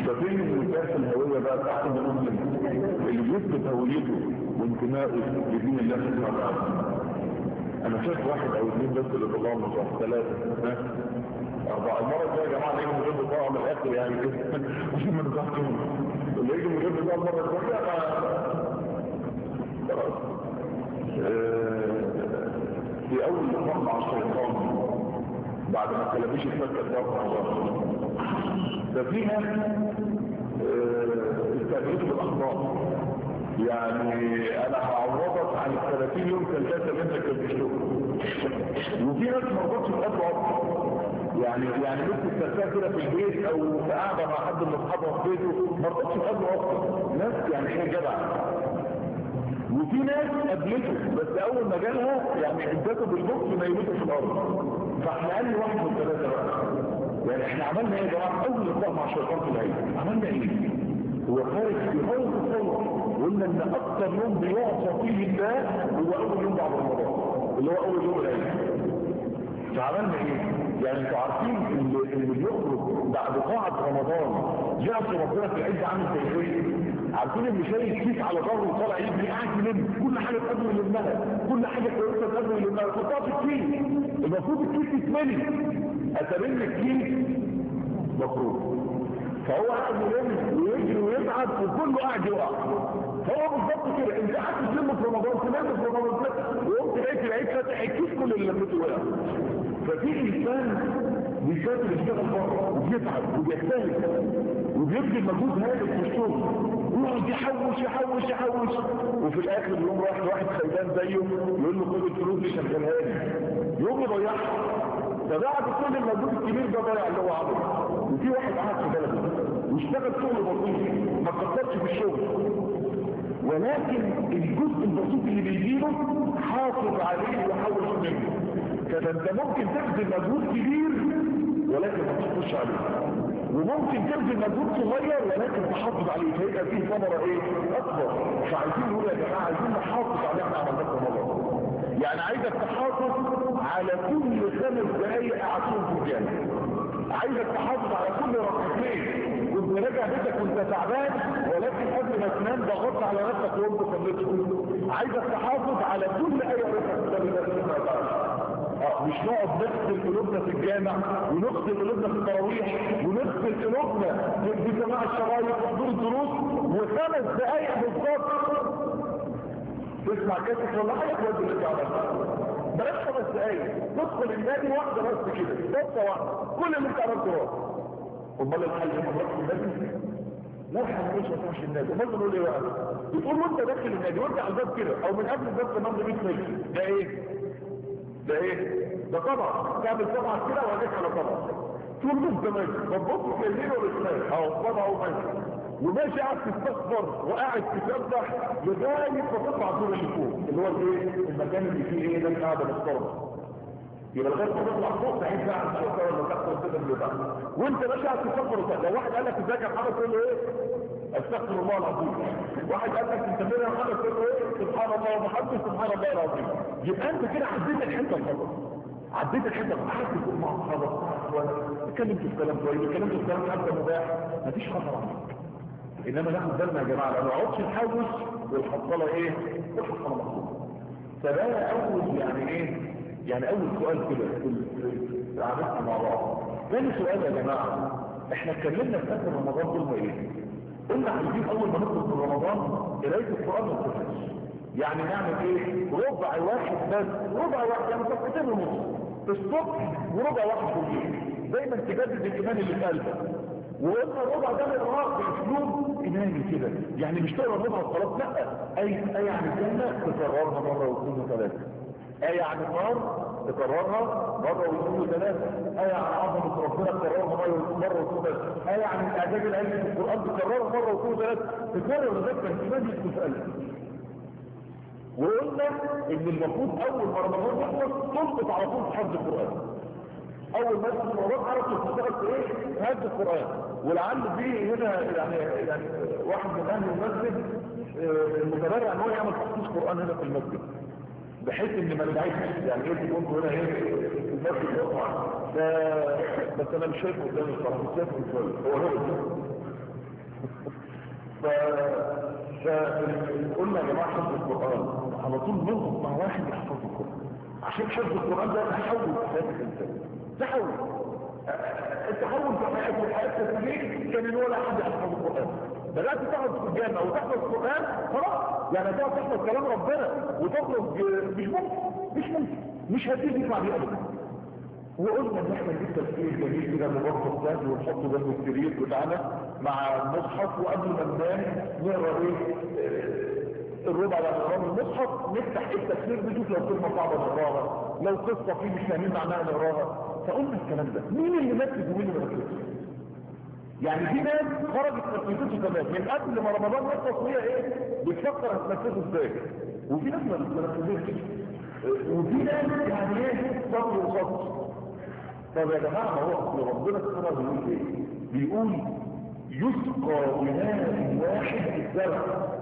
ففين النفاس الهوية بقى تحت المسلم اللي يثبت هويته وانتمائه لدين الله سبحانه وتعالى انا شايف واحد او اثنين بس اللي طلعوا من صح ثلاثة ها أربعة المرة الجاية يا جماعة نيجي من غير بطاقة من الآخر يعني كده عشان ما نزعلهم اللي يجي من غير بطاقة المرة الجاية خلاص في أول لقاء مع الشيطان بعد ما كلمش الفتة الضغط عشان ففيها استقبلته بالأخبار يعني انا هعوضك عن ال 30 يوم ثلاثه منك كنت بتشتغل وفي ناس ما رضتش تقابله اصلا يعني يعني بس التركيه كده في البيت او قاعده مع حد من اصحابها في بيته ما رضتش تقابله اصلا ناس يعني ايه جدع وفي ناس قابلته بس اول ما جالها يعني ادته بالبوكس ما يموتوا في الارض فاحنا قال لي واحد من ثلاثه بقى يعني احنا عملنا ايه يا جماعه اول لقاء مع الشيطان في العيد عملنا ايه هو خارج في غاية الصور قلنا ان اكثر يوم بيعصى فيه الله هو اول يوم بعد رمضان اللي هو اول يوم العيد فعملنا ايه يعني انتوا عارفين اللي, اللي بيخرج بعد قاعة رمضان يعصي ربنا في العيد عامل زي ايه عارفين اللي شايل كيس على ظهره وطالع يجري قاعد يلم كل حاجه تقدم يلمها كل حاجه كويسه تقدم يلمها تحطها في الكيس المفروض الكيس يتملي اتمنى الكيس مفروض فهو قاعد يلم ويجري ويتعب وكله قاعد يقع فهو بالظبط كده انت قاعد تلم في رمضان تنام في رمضان وقمت لقيت العيد فاتح الكيس كل اللي لمته وقع ففي انسان بيسافر يشتغل بره وبيتعب وبيجتهد وبيبذل مجهود هائل في الشغل ويقعد يحوش يحوش يحوش وفي الاخر يقوم رايح واحد خيبان زيه يقول له خد الفلوس دي شغلها لي يقوم يضيعها فبعد كل المجهود الكبير ده ضيع اللي هو عمله وفي واحد قاعد في بلده واشتغل شغل بسيط ما كترش في الشغل ولكن الجزء البسيط اللي بيجيله حافظ عليه ويحوش منه فانت ممكن تبذل مجهود كبير ولكن ما تحطش عليه وممكن تبذل مجهود صغير ولكن تحافظ عليه فيبقى فيه ثمره ايه اكبر فعايزين نقول يا جماعه عايزين نحافظ على احنا عملناه ثمره يعني عايزك تحافظ على كل خمس دقايق قعدتهم في الجامع عايزك تحافظ على كل ركعتين كنت راجع بيتك وانت تعبان ولكن قبل ما تنام ضغطت على نفسك وانت صليت عايزك تحافظ على كل ايه ركعه اه مش نقعد نغسل قلوبنا في الجامع ونغسل قلوبنا في التراويح ونغسل قلوبنا في سماع الشرايط وحضور الدروس وخمس دقايق بالظبط تسمع كاسة ولا حاجه تودي للجامع بلاش خمس دقايق تدخل النادي واحده بس كده بس واحده كل اللي انت عملته هو امال الحل ايه مرات النادي لا احنا مش هنخش النادي امال بنقول ايه بقى بتقول وانت داخل النادي وانت على الباب كده او من قبل الباب كمان ب 100 متر ده ايه ده ايه ده طبعا تعمل طبعا كده وهديك على طبعا طول ما انت ماشي تبص في اليمين والشمال اهو طبعا وماشي وماشي قاعد تستغفر وقاعد تسبح لغايه ما تطلع الدور اللي فوق اللي هو الايه المكان اللي فيه ايه ده القعده محترمه يبقى لغايه ما تطلع فوق تحس بقى على الشرطه ولا تحت ولا اللي تحت وانت ماشي قاعد تستغفر لو واحد قال لك ازيك يا محمد تقول له ايه استغفر الله العظيم واحد قال لك انت فين يا محمد تقول له ايه سبحان الله وبحمده سبحان الله العظيم يبقى انت كده عديت الحته الخطر عديت الحته قعدت تقول مع اصحابك اتكلمت في كلام كويس اتكلمت في كلام حتى مباح مفيش خطر عليك انما ناخد بالنا يا جماعه ما نقعدش نحوش والحصاله ايه الحصاله مخصوصه فده اول يعني ايه يعني اول سؤال كده في عادتنا مع بعض ثاني سؤال يا جماعه احنا اتكلمنا في اخر رمضان قلنا ايه قلنا عايزين اول ما نخرج من رمضان قرايه القران ما تخرجش يعني نعمل ايه ربع واحد بس ربع واحد يعني صفحتين ونص الصبح وربع واحد بالليل دايما تجدد الايمان اللي في قلبك وقلنا الربع ده نقراه باسلوب ايماني كده يعني مش تقرا الربع الصلاه لا اي اي عن الجنه تكررها مره واثنين وثلاثه آية عن النار تكررها مرة واثنين وثلاثة آية عن عظمة ربنا تكررها مرة واثنين وثلاثة آية عن الإعجاز العلمي في القرآن تكررها مرة واثنين وثلاثة تكرر لذلك اهتمام يكون في قلبك وقلنا ان المفروض اول ما رمضان يخلص تلقط على طول في حفظ القرآن اول ما تدخل رمضان عرفت تشتغل في ايه؟ هذا القرآن ولعل دي هنا يعني يعني واحد من اهل المسجد المتبرع ان هو يعمل تخصيص قرآن هنا في المسجد بحيث ان ما نبعدش يعني ايه تكون هنا ايه في المسجد يقطع بس انا مش شايفه قدامي الصراحه مش شايفه كويس هو هو ف فقلنا يا جماعه حفظ القران على طول نربط مع واحد يحفظ القران عشان حفظ القران ده تحول في حياه الانسان تحول التحول في حياه في حياه التسليم كان ان هو لا حد يحفظ القران بدات تحفظ في الجامعه وتحفظ القران خلاص يعني هتقعد تحفظ كلام ربنا وتخرج مش ممكن مش ممكن مش هتيجي تطلع بيه ابدا وقلنا ان احنا نجيب تفكير جميل كده مبسط ثاني ونحطه جنب السرير بتاعنا مع المصحف وقبل ما ننام نقرا ايه الربع على اقرام المصحف نفتح التفسير نشوف لو كلمه صعبه نقراها لو قصه فيه مش فاهمين معناها نقراها فقلنا الكلام ده مين اللي نفذ ومين اللي ما نفذش يعني في ناس خرجت نفذته تمام من قبل ما رمضان يخلص وهي ايه بتفكر هتنفذه ازاي وفي ناس ما نفذتش وفي ناس يعني ايه صبر وصبر طب يا جماعه ما هو اصل ربنا سبحانه بيقول ايه بيقول يسقى بماء واحد الزرع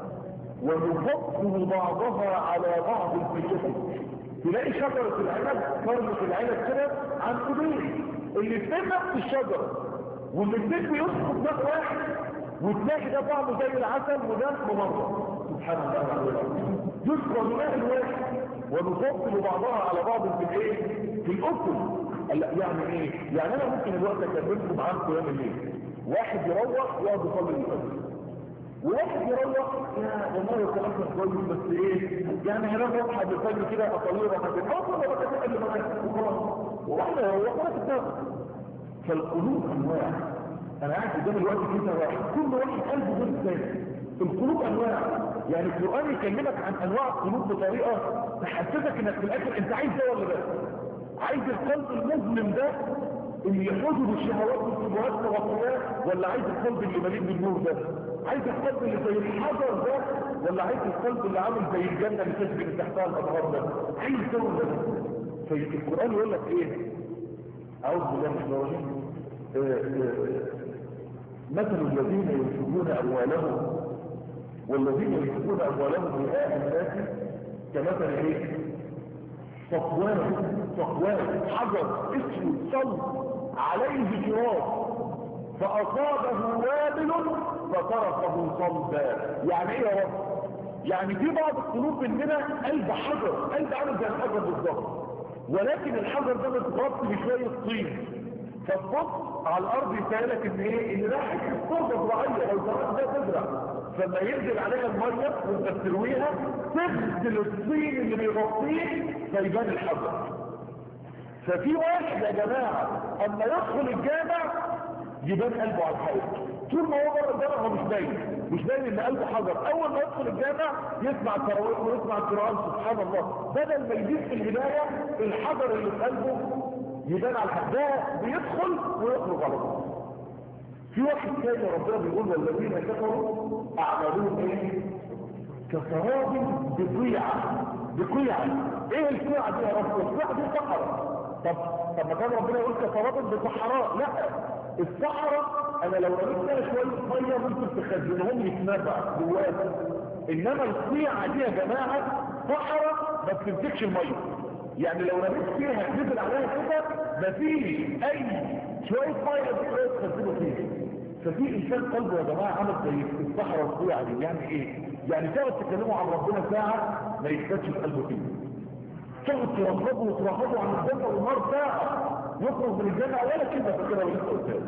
ونفضل بعضها على بعض في الجسد تلاقي شجرة العنب كرمة العنب كده عن قبيل اللي اثنين نفس الشجرة والاثنين بيسقط ماء واحد وتلاقي ده طعمه زي العسل وده ممرض سبحان الله العظيم يسقى بماء واحد ونفضل بعضها على بعض في الايه في الاكل يعني ايه يعني انا ممكن الوقت اكلمكم عن قيام الليل واحد يروح يقعد يصلي الفجر وواحد يروح يا والله الكلام ده كويس بس ايه يعني هنام اصحى بالفجر كده اطليه ركعتين اصلا ركعتين قبل ما انام وخلاص وواحد يروح ولا تتابع فالقلوب انواع انا قاعد قدام الوقت كده واحد كل واحد قلبه غير الثاني القلوب انواع يعني القران يكلمك عن انواع القلوب بطريقه تحسسك انك في الاخر انت عايز ده ولا ده عايز القلب المظلم ده اللي يحوزه بالشهوات والشبهات والغطيات ولا عايز القلب اللي مليء بالنور ده عايز القلب اللي زي الحجر ده ولا عايز القلب اللي عامل زي الجنه اللي تسبق من تحتها الانهار ده عايز ده ولا ده فالقران يقول لك ايه اعوذ بالله من الرجيم مثل الذين ينفقون اموالهم والذين ينفقون اموالهم رئاء الناس كمثل ايه صفوان صفوان حجر اسود صلب عليه جراب فاصابه وابل فتركه صلبا يعني ايه يا رب يعني في بعض القلوب مننا قلب حجر قلب عامل زي الحجر بالظبط ولكن الحجر ده متغطي بشويه طين فتبص على الارض يسألك ان ايه ان ده تربه زراعيه لو زرعت ده تزرع فلما ينزل عليها الميه وانت بترويها تغسل الطين اللي بيغطيه فيبان الحجر ففي واحد يا جماعه اما يدخل الجامع يبان قلبه على الحيط طول ما هو بره الجامع هو مش باين مش باين ان قلبه حجر اول ما يدخل الجامع يسمع التراويح ويسمع القران سبحان الله بدل ما يجيب في البدايه الحجر اللي في قلبه يبان على الحق ده بيدخل ويخرج على طول في واحد تاني ربنا بيقول والذين كفروا اعمالهم ايه كسراب بقيعة بقيعة ايه القيعة دي يا رب القيعة دي صحراء طب طب ما كان ربنا يقول كسراب بصحراء لا الصحراء انا لو رميت فيها شويه ميه ممكن تخزنهم يتنبع جواها انما القيعة دي يا جماعه صحراء ما بتمسكش الميه يعني لو رميت فيها نزل عليها كده مفيش اي شويه ميه بتقدر تخزنه فيها ففي انسان قلبه يا جماعه عمل زي الصحراء القيعة دي يعني ايه يعني تقعد تكلموا عن ربنا ساعه ما يثبتش في قلبه فيه تقعد ترغبه وترغبه عن الجنه والنار ساعه يخرج من الجنه ولا كلمه فاكرها ولسه قدامه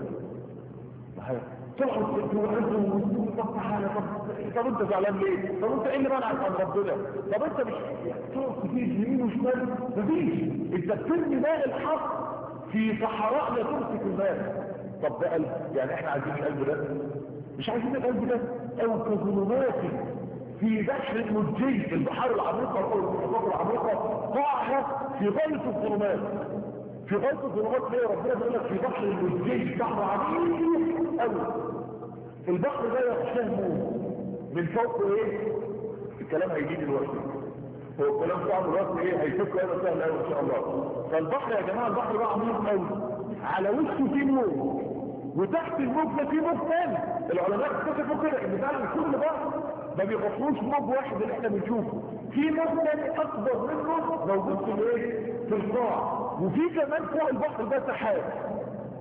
تقعد تقول طب تعالى طب طب انت زعلان ليه؟ طب انت ايه اللي منعك عن ربنا؟ طب انت مش تقعد تفيد يمين وشمال مفيش انت بترمي ماء الحق في صحراء لا تمسك الماء طب ده قلب يعني احنا عايزين القلب ده مش عايزين القلب ده او كظلمات في بحر مجي البحار العميقة او المحيطات العميقة قاعها في غاية الظلمات في غاية الظلمات ليه ربنا بيقول لك في بحر مجي بحر عميق قوي البحر ده يغشاه موج من فوق ايه الكلام هيجي دلوقتي هو الكلام بتاع دلوقتي ايه هيفك هذا سهل قوي ان شاء الله فالبحر يا جماعه البحر ده عميق قوي على وشه في موج وتحت الموج ده في موج ثاني العلماء اكتشفوا كده ان فعلا كل بحر ما بيغطوش موج واحد اللي احنا بنشوفه في موج ثاني اكبر منه موجود في الايه في القاع وفي كمان فوق البحر ده سحاب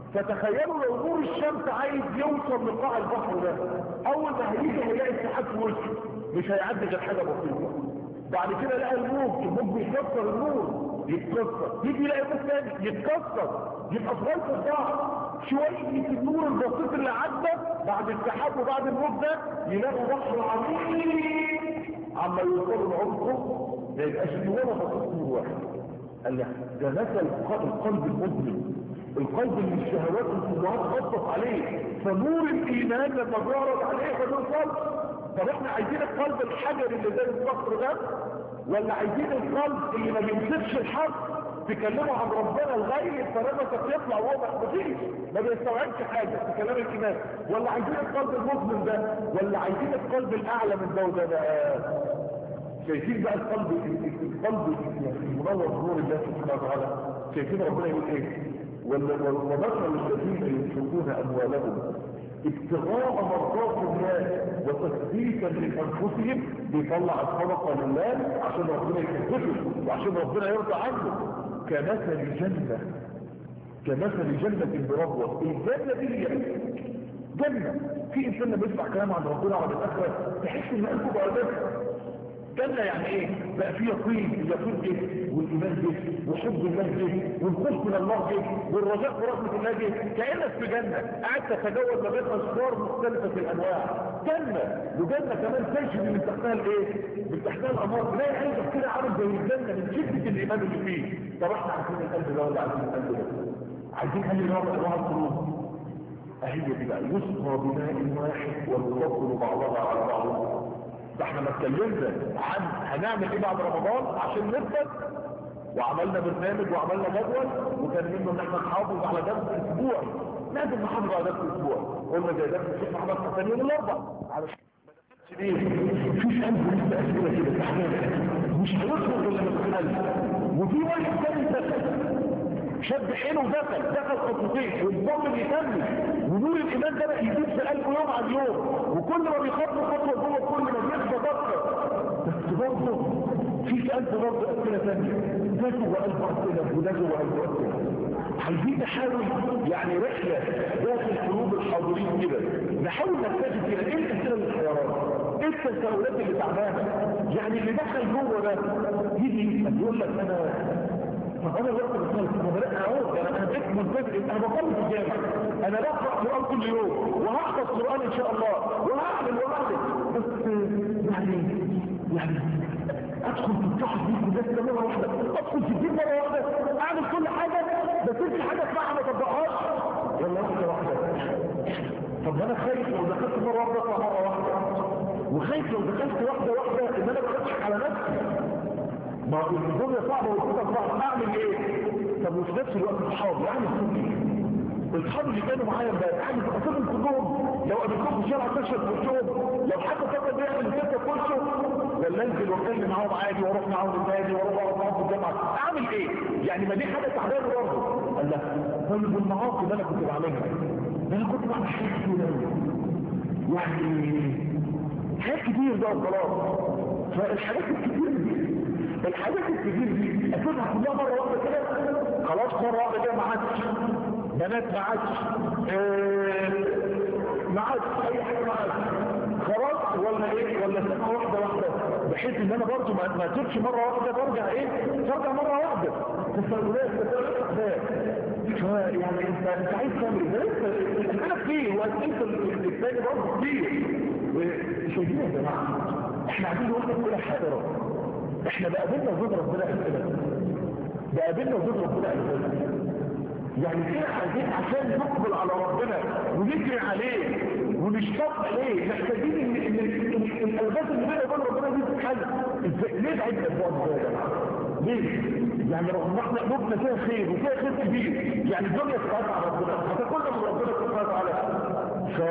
فتخيلوا لو نور الشمس عايز يوصل لقاع البحر ده اول ما هيجي هيلاقي السحاب في وشه مش هيعدي غير حاجه بسيطه بعد كده لقى الموج الموج بيكسر النور يتكسر يجي يلاقي موج تاني يتكسر يبقى صغير في الضغط شويه النور البسيط اللي عدى بعد السحاب وبعد الموج ده يلاقوا بحر عميق عما يوصلوا لعمقه ما يبقاش ولا بسيط نور واحد قال لك ده مثل القلب المظلم القلب اللي الشهوات والفضوات غطت عليه فنور الايمان لما بيعرض عليه فبيوصل طب احنا عايزين القلب الحجري اللي زي الصخر ده ولا عايزين القلب اللي ما بيمسكش الحق تكلموا عن ربنا لغايه فرمتك يطلع وهو مفيش ما بيستوعبش حاجه في كلام الايمان ولا عايزين القلب المظلم ده ولا عايزين القلب الاعلى من ده وده بقى شايفين بقى القلب القلب المنور بنور الله سبحانه وتعالى شايفين ربنا يقول ايه ومثل الذين ينفقون اموالهم ابتغاء مرضات الله وتثبيتا لانفسهم بيطلع الصدقه لله عشان ربنا يكتفه وعشان ربنا يرضى عنه كمثل جنه كمثل جنه بربوه الجنه دي جنه في انسان لما يسمع كلام عن ربنا على الاخره تحس ان قلبه بقى جنة يعني ايه بقى في يقين اليقين جه والايمان جه وحب الله جه والخوف من الله جه والرجاء في رحمه الله جه كانك في جنه قاعد تتجول ما بين اشجار مختلفه الانواع جنه وجنه كمان تجري من تحتها الايه من تحتها الانهار تلاقي عينك كده عامل زي الجنه من شده الايمان اللي فيه طب احنا عايزين القلب ده ولا عايزين القلب ده عايزين اي نوع من انواع القلوب اهي دي بقى يسقى بماء واحد ويفضل بعضها على بعض ده احنا ما اتكلمنا عن هنعمل ايه بعد رمضان عشان نثبت وعملنا برنامج وعملنا جدول وكان منه ان احنا نحافظ على درس اسبوعي لازم نحافظ على درس اسبوعي قلنا زي درس الشيخ محمد حسن يوم الاربع على ليه؟ مفيش قلب لسه اسئله كده تحمل مش هيخرج الا من قلب وفي واحد تاني دخل شد حيله ودخل دخل خطوتين والضم يكمل ونور الايمان ده بقى يزيد في قلبه يوم عن يوم وكل ما بيخطو خطوه جوه كل ما بيثبت اكتر بس برضه في في قلبه برضه اسئله ثانيه ده جوه قلبه اسئله وده جوه قلبه اسئله عايزين نحاول يعني رحله داخل قلوب الحاضرين كده نحاول نكتشف كده ايه الاسئله اللي الحيران ايه التساؤلات اللي تعبانه يعني اللي دخل جوه ده يجي يسال يقول لك انا طب انا الوقت بصلي انا بدات اعود انا انا بقيت ملتزم انا بصلي في الجامع انا بقرا قران كل يوم وهحفظ قران ان شاء الله وهعمل وهعمل بس يعني يعني ادخل في التحف دي كلها مره واحده ادخل في الدين مره واحده اعمل كل حاجه بس انت حاجه اسمعها ما طبقهاش ولا واحده واحده طب انا خايف لو دخلت مره واحده اطلع مره واحده وخايف لو دخلت واحده واحده ان انا بضحك على نفسي ما الدنيا صعبة والفتن صعبة اعمل ايه طب وفي نفس الوقت اصحابي اعمل كل اصحابي اللي كانوا معايا امبارح اعمل اصابهم كلهم لو قابلتهم في الشارع تشرب في وشهم لو حتى فكر بيعمل كده في وشه ولا انزل واتكلم معاهم عادي واروح معاهم النادي واروح اقعد معاهم في الجامعه اعمل ايه يعني ما دي حاجه تعبانه برضه قال لا طيب والمعاصي اللي انا كنت بعملها ده انا كنت بعمل حاجات كتير قوي يعني حاجات كتير ده وخلاص فالحاجات الكتير دي الحاجات الكتير دي اسيبها كلها مره واحده كده خلاص مره واحده كده ما عادش بنات ما عادش ما عادش اي حاجه ما عادش خلاص ولا ايه ولا سنه واحده واحده بحيث ان انا برضه ما ما اسيبش مره واحده برجع ايه برجع مره واحده تساؤلات تساؤلات احداث يعني انت انت عايز تعمل ايه انت انا كتير واسئله الثاني برضه كتير شايفين يا جماعه احنا عايزين نقول لك كل حاجه احنا بقابلنا وجود ربنا اسئله بقابلنا وجود ربنا اسئله يعني كده عايزين عشان نقبل على ربنا ونجري عليه ونشتاق عليه محتاجين ان ان الالغاز اللي بيننا وبين ربنا دي تتحل ازاي ليه بعيد الابواب ده يا جماعه ليه يعني رغم ان احنا قلوبنا فيها خير وفيها خير كبير يعني الدنيا تتعرف على ربنا هتاكلنا من ربنا سبحانه وتعالى ف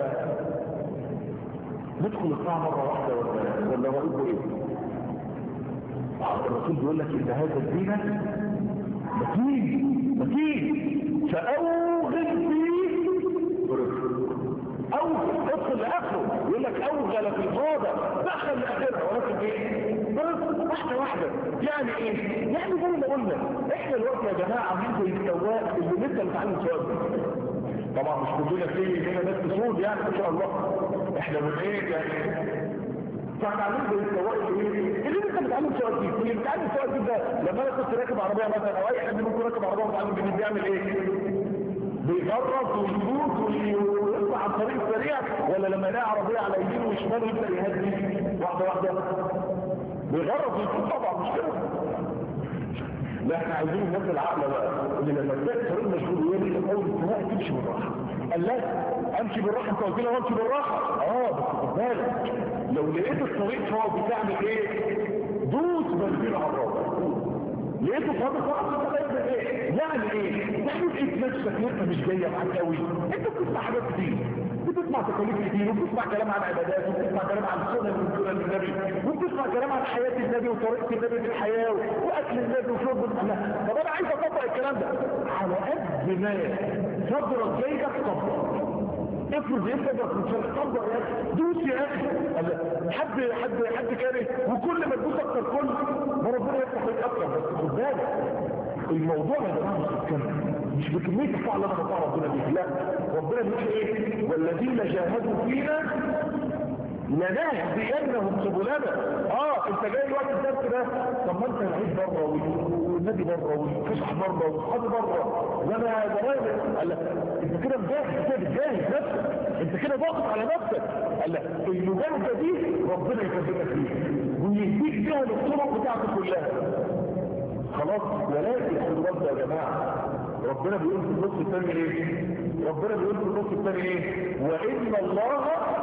ندخل الساعه مره واحده ولا ولا رأيه ايه الرسول بيقول لك ان هذا الدين متين متين فأوغل فيه أوغل ادخل لآخره يقول لك أوغل في الغابة دخل لآخرها ولكن ايه بس واحدة واحدة يعني ايه يعني زي ما قلنا احنا دلوقتي يا جماعه عاملين زي السواق اللي لسه بيتعلم سواقه طبعا مش كلنا في هنا ناس تسود يعني ما شاء الله احنا من ايه يعني فاحنا عاملين زي السواق اللي اللي لسه بيتعلم سواقه جديد اللي بيتعلم سواقه جديد ده لما انا كنت راكب عربيه مثلا او اي حد ممكن راكب عربيه ومتعلم جديد بيعمل ايه بيغرط ويدوس ويطلع على الطريق السريع ولا لما يلاقي عربيه على يمينه وشماله يبدا يهدي واحده واحده بيغرط ويدوس طبعا مش كده لا احنا عايزين الناس العقل بقى اللي لما تلاقي الطريق مشغول يقول لك اول السواق تمشي بالراحه قال لا امشي بالراحه انت قلت لي امشي بالراحه اه بس خد بالك لو لقيت الطريق فاضي تعمل ايه دوس بنزين على الراجل لقيته فاضي خلاص انت تعمل ايه يعني ايه تعمل ايه نفسك انت مش جايه معاك قوي انت بتسمع حاجات كتير بتسمع تكاليف كتير وبتسمع كلام عن عبادات وبتسمع كلام عن سنن من سنن النبي وبتسمع كلام عن حياه النبي وطريقه النبي في الحياه واكل النبي وشرب النبي طب انا عايز اطبق الكلام ده على قد ما صدرك جايبك طبق افرض يفرض من شرق طبق يا اخي دوس يا اخي حد حد حد كاره وكل ما تدوس اكتر كل ما ربنا يفتح لك اكتر بس خد بالك الموضوع يا جماعه مش بتكمل مش بكميه الطاعه اللي انا بطاع ربنا بيها لا ربنا بيقول ايه والذين جاهدوا فينا لنهدينهم سبلنا اه انت جاي وقت الدرس ده طب ما انت العيد بره والنبي بره والفسح بره واصحابي بره وانا زمان قال لك انت كده مجاهد كده بتجاهد نفسك انت كده ضاغط على نفسك قال لك المجاهده دي ربنا يثبتك فيها ويهديك بيها للطرق بتاعتك كلها خلاص ولكن خدوا بالكم يا جماعه ربنا بيقول في النص الثاني ايه ربنا بيقول في النص الثاني ايه وان الله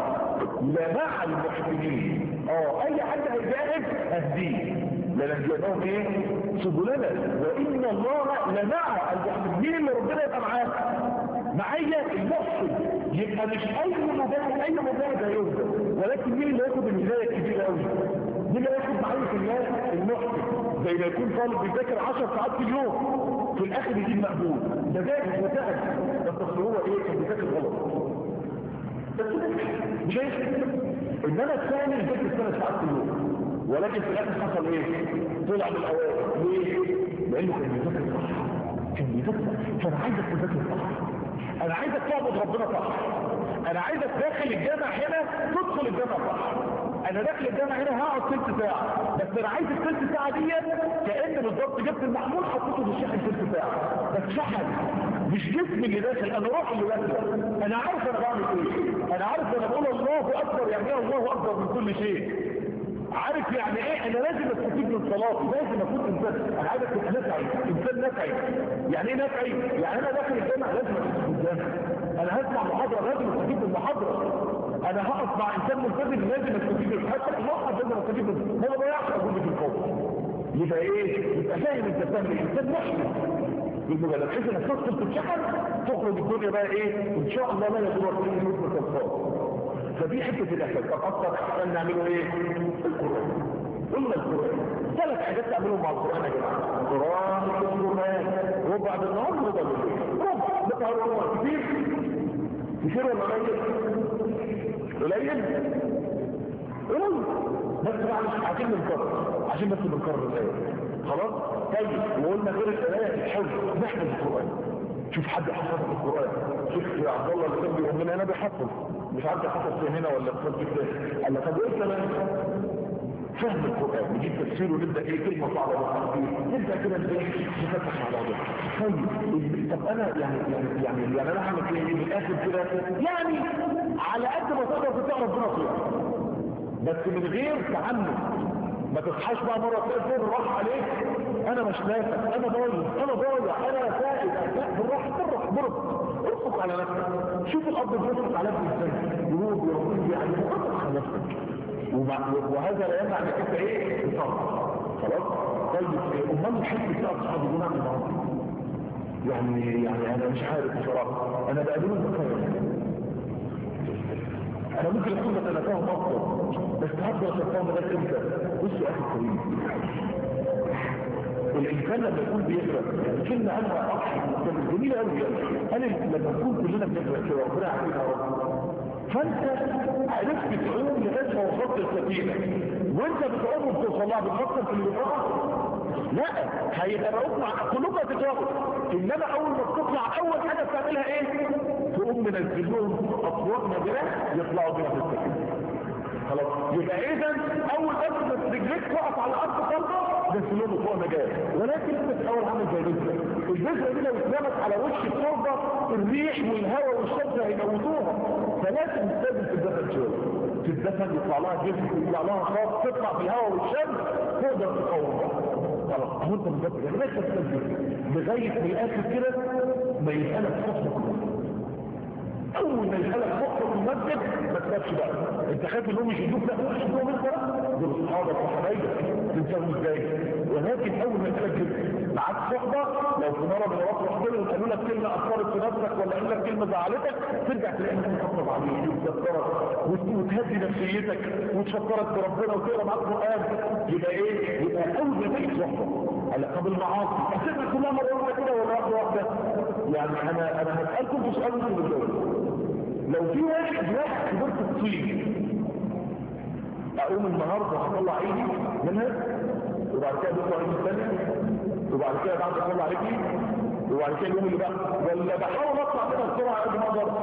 لمع المحسنين اه اي حد هيجاهد اهديه لنهدينهم ايه سبلنا وان الله لمع المحسنين اللي ربنا يبقى معاه معايا المحسن يبقى مش اي مجاهد اي مجاهد هيهدى ولكن مين اللي ياخد الهدايه الكبيره قوي مين اللي ياخد معايا في الناس المحسن زي ما يكون طالب بيذاكر 10 ساعات في اليوم في الاخر يجيب مقبول ده جاهز وتعب بس اصل هو ايه كان بيذاكر غلط بس مش هيفرق انما الثاني يذاكر ثلاث ساعات في اليوم ولكن في الاخر حصل ايه طلع من الاوائل ليه لانه كان بيذاكر صح كان بيذاكر فانا عايزك تذاكر صح انا عايزك تعبد ربنا صح انا عايزك داخل الجامع هنا تدخل الجامع صح انا داخل الجامع هنا هقعد ثلث ساعه بس انا عايز الثلث ساعه دي كان بالظبط جبت المحمول حطيته في الشحن ثلث ساعه بس شحن مش جسمي اللي داخل انا روحي اللي داخل انا عارف انا بعمل ايه انا عارف انا بقول الله اكبر يعني ايه الله اكبر من كل شيء عارف يعني ايه انا لازم استفيد من صلاتي لازم اكون انسان انا عايزك تبقى نفعي انسان نفعي يعني ايه نفعي يعني انا داخل الجامع لازم استفيد من الجامع انا هسمع محاضره لازم استفيد من المحاضره انا هقف مع انسان ملتزم لازم استفيد من حتى الموقف لازم استفيد من ما بضيعش اجهزه القوه يبقى ايه يبقى فاهم انت بتعمل ايه انسان محسن بالمجرد بحيث انك تدخل تتشحن تخرج الدنيا بقى ايه ان شاء الله لا يدور فيه مثل الصوت فدي حته الاحساس طب اكتر احسن نعمله ايه القران قلنا القران ثلاث حاجات تعملهم مع القران يا جماعه القران القران ربع بالنهار ربع بالليل ربع بالنهار ربع كتير كتير ولا قليل قليل قليل بس معلش عشان بنكرر عشان بس بنكرر الايه خلاص طيب وقلنا غير الايه الحفظ نحفظ القران شوف حد حفظ القران شوف يا عبد الله اللي كان بيقول لنا انا بحفظ مش عارف حفظ في هنا ولا في كده قال لك طب ايه كمان فهم القرآن نجيب تفسيره ونبدأ ايه كلمة صعبة بالتحقيق نبدأ كده نبدأ نفتح على بعضها طيب طب انا يعني يعني يعني, يعني انا هعمل ايه من الاخر كده يعني على قد ما تقدر تطيع ربنا فيها بس من غير تعنت ما تصحاش بقى مرة تلاقي الفور راح عليك انا مش نافع انا ضايع انا ضايع انا فائد لا بالراحة بالراحة برضه ارفق على نفسك شوف الاب بيرفق على نفسك ازاي يروح ويروح يعني ارفق على نفسك وهذا لا يمنع انك انت ايه تصبر خلاص طيب امال الحب بتاع اصحابي دول عامل معاهم يعني يعني انا مش عارف بصراحه انا بقابلهم بخير انا ممكن اكون بتنافاهم اكتر بس هفضل اتفاهم لغايه امتى بص يا اخي الكريم الانسان لما يكون بيقرا كلمه انا اضحك جميله قوي انا لما نكون كلنا بنقرا كده ربنا يعافينا يا رب فانت عرفت تعوم لغايه ما وصلت السفينه وانت بتعوم وبتوصل لها بتفكر في اللي بتقرا لا هيبقى مع كلكم هتتواجد انما اول ما بتطلع اول حاجه بتعملها ايه تقوم منزل لهم اصوات نادره يطلعوا بيها في السكن خلاص يبقى اذا اول بس ما رجليك تقف على ارض فرضه ده سلوك فوق مجال ولكن انت الاول عامل زي بذره البذره دي لو اترمت على وش التربه الريح والهواء والشمس هيموتوها فلازم تستخدم تتدفن شويه تتدفن يطلع لها جسم يطلع لها خاص تطلع في الهواء والشمس تقدر تقوم خلاص اهو انت مجرد يعني ما تستخدم لغايه في الاخر كده ما يبقى لك صفه اول ما يسالك مخطط المسجد ما تخافش بقى انت خايف انهم يشدوك لا مش يشدوهم انت دول اصحابك وحبايبك تنساهم ازاي ولكن اول ما يسجل معاك صحبه لو في مره من الوقت رحت لهم قالوا لك كلمه اثرت في نفسك ولا قالوا لك كلمه زعلتك ترجع تلاقي نفسك تطبطب عليك وتذكرك وتهدي نفسيتك وتفكرك بربنا وتقرا معاك قران يبقى ايه؟ يبقى اول ما تيجي صحبه على قبل المعاصي اسيبها كلها مره واحده كده ولا واحده واحده يعني انا انا هسالكم سؤال انتوا بتجاوبوا لو في واحد واحد كبرت الطين اقوم النهارده هطلع ايدي منها وبعد كده بطلع ايدي الثانيه وبعد كده بعد اطلع رجلي وبعد كده اليوم اللي بقى ولا بحاول اطلع منها بسرعه قد ما اقدر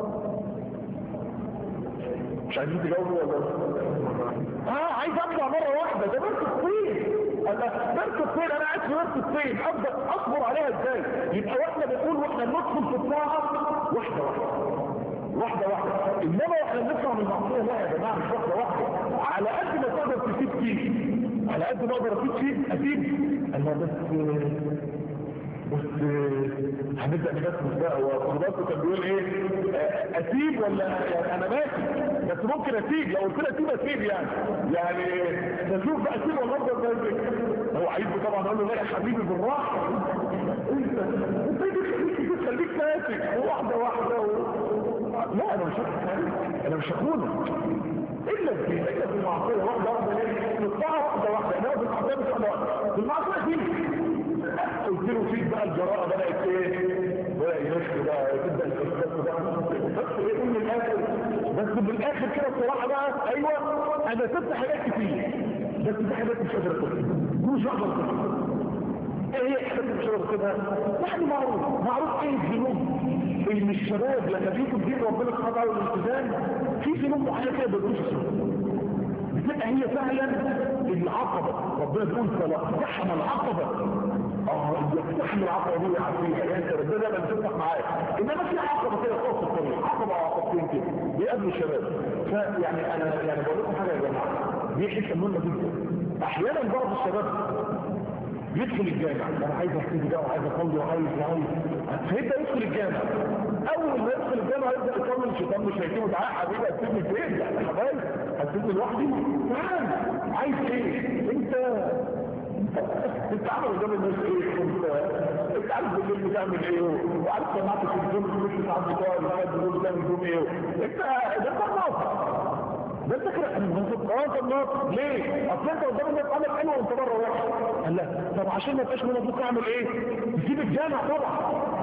مش عايزين تجاوبوا ولا اه عايز اطلع مره واحده ده برك الطين انا برك الطين انا قاعد في برك الطين افضل اصبر عليها ازاي يبقى واحنا بنقول واحنا بندخل في الطاعه واحده واحده واحدة واحدة انما احنا بنطلع من المعصية لا يا جماعة مش واحدة واحدة على قد ما تقدر تسيب فيه على قد ما اقدر اسيب فيه اسيب انا بس بس هنبدأ نبسمس بقى وخلاصه كان بيقول ايه اسيب ولا يعني انا ماشي بس ممكن اسيب لو قلت له اسيب اسيب يعني يعني نشوف بقى اسيب ولا افضل ماشي هو عايزه طبعا اقول له لا يا حبيبي بالراحه انت انت خليك ماسك واحده واحده و... لا انا مش انا مش هخونك الا في الا في المعصيه واحده واحده ليه في الطاعه واحده واحده انا في المعصيه مش واحده واحده في المعصيه دي قلت له فيك بقى الجراءه بدات ايه بدا يمشي بقى تبدا الاستاذ بقى بس ايه من الاخر بس بالاخر كده الصراحه بقى ايوه انا سبت حاجات كتير بس في حاجات مش قادر اقولها مش هقدر اقولها ايه هي حاجات مش قادر اقولها يعني معروف معروف ايه الذنوب ان الشباب لما بيجوا دين ربنا سبحانه وتعالى والالتزام في ذنوب معينه كده بيقولوش بتبقى هي فعلا العقبه ربنا بيقول فلا اقتحم العقبه اه يقتحم العقبه دي عارفينها يعني انت ربنا لما بتفتح معاك انما في عقبه كده فوق الطريق عقبه عقبتين كده بيقابلوا الشباب فيعني انا يعني بقول لكم حاجه يا جماعه دي حته مهمه جدا احيانا بعض الشباب يدخل الجامع انا عايز احتاج ده وعايز اصلي وعايز وعايز هيبدا يدخل الجامع اول ما يدخل الجامع يبدا يصلي الشيطان مش هيجيبه تعالى حبيبي هتسيبني فين يعني حبايبي هتسيبني لوحدي تعال عايز ايه انت انت عامل قدام الناس ايه انت انت عارف بالليل بتعمل ايه وعارف سمعت في الفيلم مش ساعات بتوع الولاد دول بتعمل فيهم ايه انت ده قناص ده انت كده المنصب اه قناص ليه اصل انت قدام الناس عامل حلو وانت بره وحش قال لا طب عشان ما يبقاش من ابوك اعمل ايه تسيب الجامع طبعا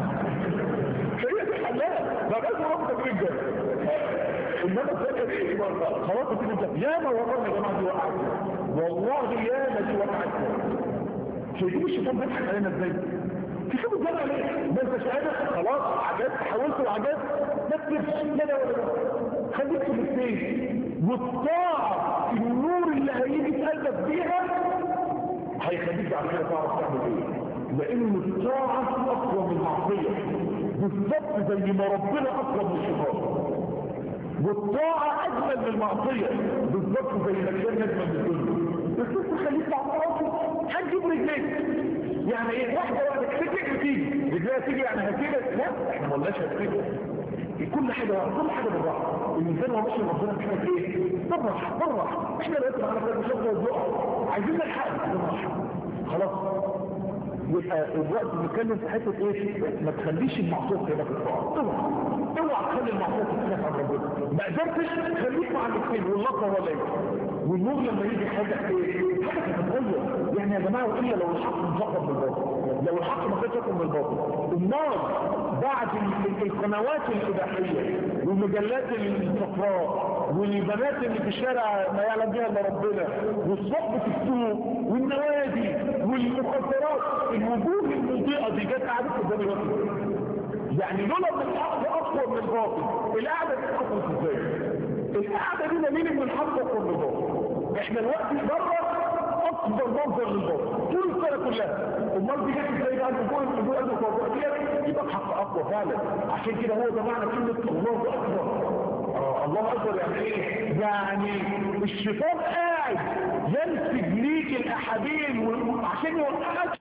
هي دي حلال ما بقاش رابطه بين الجامع انما الفكره ايه خلاص تسيب الجامع ياما والله يا جماعه دي وقعت والله ياما دي وقعت شايفين الشيطان بيضحك علينا ازاي تسيبوا الجامع ليه ما انت قادر خلاص عجزت حاولت وعجزت ما تسيبش لا لا ولا خليك في الاثنين والطاعه النور اللي هيجي في قلبك بيها هيخليك بعد كده تعرف تعمل ايه لان الطاعه اقوى من المعصيه بالظبط زي ما ربنا اقوى من الشيطان والطاعه اجمل من المعصيه بالظبط زي ما كان اجمل من الدنيا بس انت خليك مع الطاعه هتجيب رجليك يعني ايه واحده واحده رجليك تيجي رجليها تيجي يعني هتيجي لا احنا ما قلناش هتيجي كل حاجة كل حاجة بالراحة الإنسان هو ماشي ربنا محتاج إيه؟ بالراحة بالراحة إحنا دلوقتي معانا كده شغل والزقع عايزين نلحق بالراحة خلاص يبقى الوقت بنتكلم في حته ايه ما تخليش المعصيه كده في الطاعه اوعى اوعى تخلي المعصيه تتنفع عن ربنا ما قدرتش خليك مع الاثنين واللقطه هو ليه والنور لما يجي حاجه ايه حاجه تتغير يعني يا جماعه والا لو الحق انفقد بالباطل لو الحق ما كانش يكون بالباطل النار بعد القنوات الاباحيه والمجلات الصفراء والبنات اللي في الشارع ما يعلم بها الا ربنا والصحبة السوق والنوادي والمخدرات الوجوه المضيئة دي جت قعدت قدام الوقت يعني لولا ان الحق اقوى من الباطل القعده دي حصلت ازاي القعده دي دليل ان الحق اقوى من الباطل احنا الوقت بره اكبر منظر للباطل طول السنه كلها امال دي جت ازاي بقى النجوم النجوم الموضوع دي يبقى الحق اقوى فعلا عشان كده هو ده معنى كلمه الله اكبر آه الله اكبر يعني ايه يعني الشيطان قاعد ينسج ليك الاحاديث عشان يوقعك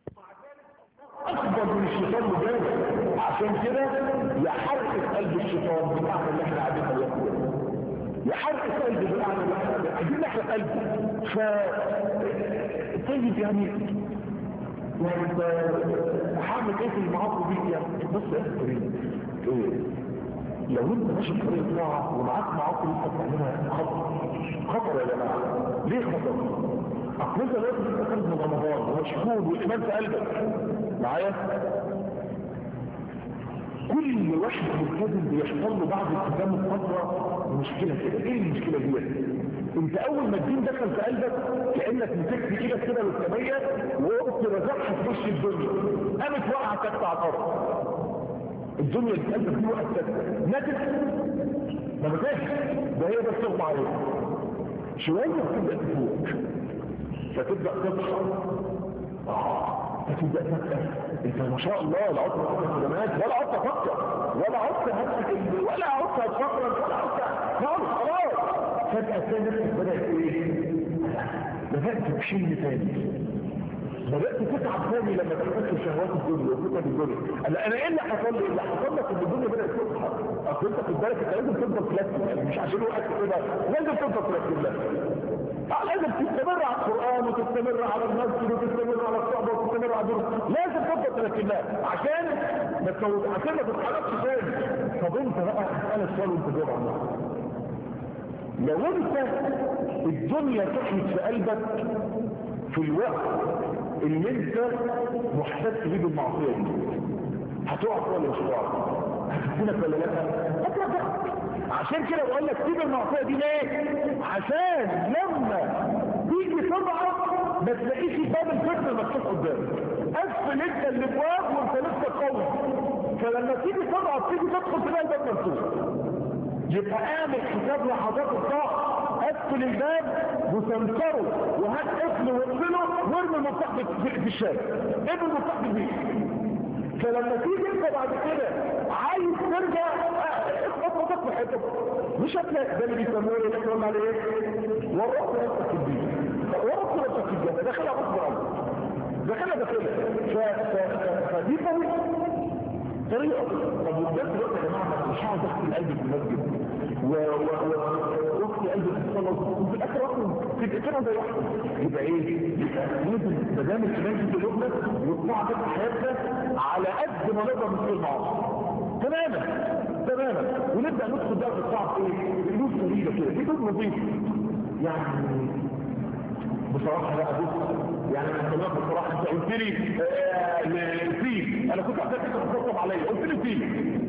اكبر من الشيطان مجرد عشان كده يحرك قلب الشيطان بالمعنى اللي احنا قاعدين نقوله يحرك قلبه بالمعنى اللي احنا عايزين نحرق قلبه ف طيب يعني يعني انت هعمل ايه في المعاصي دي يعني بص يا كريم ايه لو انت ماشي في طريق طاعه ومعاك معاصي لسه بتعملها خطر خطر يا جماعه ليه خطر؟ اصل انت لازم تبقى خارج من رمضان ومشغول والايمان في قلبك معايا كل واحد ملتزم بيحصل له بعد التزام الفتره مشكله كده ايه المشكله دي انت اول ما الدين دخل في قلبك كانك مسكت ايدك كده بالسميه وقمت رزقها في وش الدنيا قامت واقعه تحت على الارض الدنيا اللي في قلبك دي وقت ماتت ما ماتتش ده هي بس تغمى عليها شويه وتبدا تفوق فتبدا تبصر اه فتبدا تفكر انت ما شاء الله لا عدت تفكر كلمات ولا عدت افكر ولا عدت همسك ولا عدت اتفكر ولا عدت خالص خلاص فجاه تلاقي نفسك بدات ايه؟ بدات تشيل تاني بدأت تتعب ثاني لما تحس شهوات الدنيا وفتن الدنيا قال انا ايه اللي حصل لي اللي حصل لك ان الدنيا بدأت تضحك اصل انت خد بالك انت لازم تفضل تركز يعني مش عشان وقت كده لازم تفضل تركز لك لازم تستمر على القرآن وتستمر على المسجد وتستمر على الصحبة وتستمر على الدروس لازم تفضل تركز لك عشان ما تسوي عشان ما تتحركش تاني طب انت بقى اسألك سؤال وانت جاوب عنه لو انت الدنيا تحمد في قلبك في الوقت اللي انت محتاج بيه بالمعصيه دي هتقع ولا مش هتقع هتكونك ولا لا هتقع عشان كده بقول لك سيب المعصيه دي ليه عشان لما تيجي تضعف ما تلاقيش باب الفتنه مفتوح قدامك قفل انت الابواب وانت لسه قوي فلما تيجي تضعف تيجي تدخل تلاقي الباب مفتوح يبقى اعمل حساب لحظات الضغط قفل الباب وسنكره وهات قفل واقفله وارمي المفتاح في الشارع ارمي المفتاح في البيت فلما تيجي انت بعد كده عايز ترجع اخبط وقت في حته مش هتلاقي ده اللي بيسموه اللي احنا قلنا عليه ايه؟ ورطت نفسك في البيت ورطت نفسك في الجنه داخلها غصب عنك داخلها داخلها فدي طريقه طريقه طب وبجد دلوقتي يا جماعه مش هقعد احكي القلب في المسجد واختي قلبي في الصلاه وفي الاخر اصلا في كده زي واحده يبقى ايه؟ يبقى لازم ما دام الايمان في قلوبنا والطاعه في حياتنا على قد ما نقدر نصير المعاصي تماما تماما ونبدا ندخل بقى في الطاعه ايه؟ بقلوب سليمه كده بقلوب نظيفه يعني بصراحة لا أبص يعني أنا كلمت بصراحة أنت قلت لي فيل أنا كنت أحتاج تتصل عليا قلت لي فيل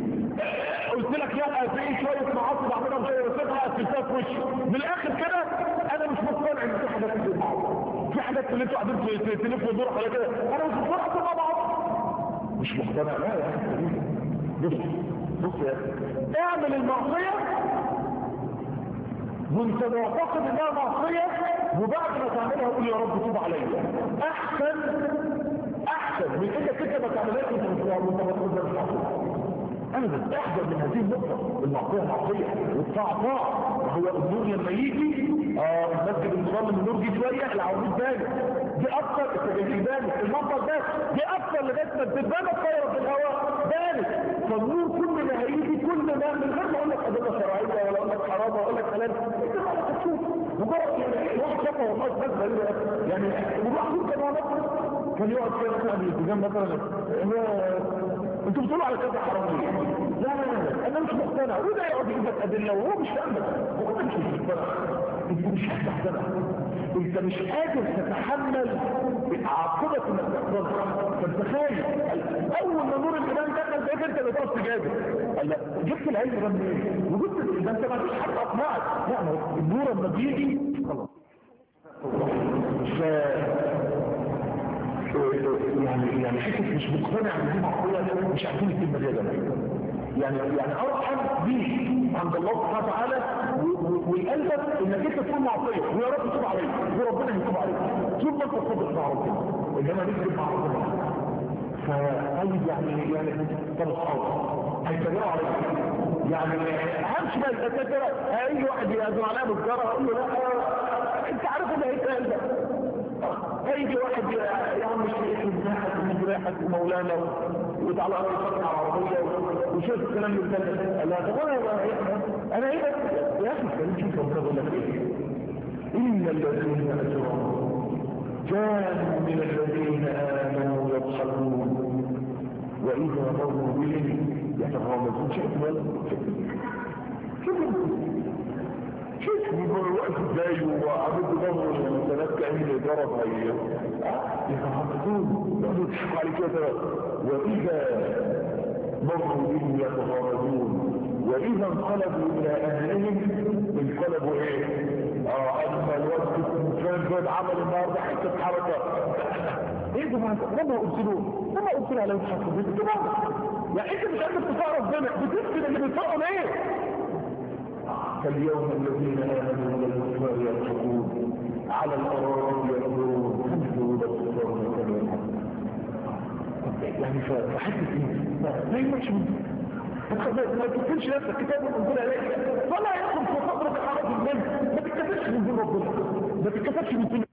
قلت لك لا في شوية معاصي بعملها مش وسيبها قفلتها في وشي من الآخر كده أنا مش مقتنع إن في حاجات في في حاجات اللي أنتوا قاعدين تلفوا الدور على كده أنا مش مقتنع تبقى بعض مش مقتنع لا يا بص بص يا اعمل المعصية وانت معتقد انها معصية وبعد ما تعملها قول يا رب توب عليا احسن احسن من انك انت ما تعملهاش وانت ما تقدرش ابدا احذر من هذه النقطه المعصيه معصيه والطاعه طاعه وهو النور لما يجي اه المسجد المصلي النور دي شويه العواميد بانت دي اكتر التجاجيل بانت المنظر ده دي اكتر لغايه ما بتتبان الطايره في الهواء بانت فالنور كل ما هيجي كل ما من غير ما اقول لك ادله شرعيه ولا اقول لك حرام ولا اقول لك كلام انت ما تشوف مجرد يعني واحد خطا والله بس غريبه يعني الواحد كان كان يقعد كده مثلا بالالتزام مثلا انتوا بتقولوا على كذا حرام ليه؟ لا لا لا انا مش مقتنع وده يقعد يجيب لك ادله وهو مش فاهمك هو انت مش مقتنع انت مش هتقتنع انت مش قادر تتحمل عاقبه انك تقتنع فانت خايف اول ما نور الايمان دخل بقيت انت اللي تقف تجادل قال لا جبت العلم ده منين وجبت ده انت ما فيش حد اقنعك لا ما هو النور لما بيجي خلاص ف يعني يعني حته مش مقتنع ان دي معقوله مش عارفين الكلمه دي يا جماعه يعني يعني ارحم بيك عند الله سبحانه وتعالى وقلبك انك انت تكون معصيه ويا رب تتوب عليك وربنا يتوب عليك طول ما انت صادق مع ربنا انما نكذب مع ربنا فطيب يعني يعني طب اصحاب هيتبعوا عليك يعني همشي بقى الدكاتره هيجي واحد يقدم عليها بالجاره اقول له لا انت عارف اللي هيتقال ده هيجي واحد يا عم الشيخ مساحك ومجراحك ومولانا وتعالى انا يفتح عربيه وشوف الكلام اللي قال لا طب انا انا ايه يا اخي الكلام شوف ربنا بيقول لك ايه ان الذين اجرموا كانوا من الذين امنوا يضحكون واذا مروا بهم يتغامزون شوف ولا شوف شوف يقول الوقت ازاي وعملت ضمر وثلاث كأن ضرب هي يتغامزون يقعدوا يضحكوا على كده واذا مروا بهم يتغامزون واذا انقلبوا الى اهلهم انقلبوا ايه اه اما الوقت كان زاد عمل النهارده حته حركه ايه ده ما لما ارسلوا لما ارسلوا على يضحكوا يعني انت مش قادر تطاع ربنا بتسكت اللي بيطاعوا ليه فاليوم الذين امنوا من الكفار يضحكون على الارائك ينظرون هل يبصرون كما يعني فحته ايه ما يمشي ما تكتبش نفسك كتاب منزل عليك فلا يدخل في صدرك حرج المنه ما تتكتبش من دين ربنا ما تتكتبش من دين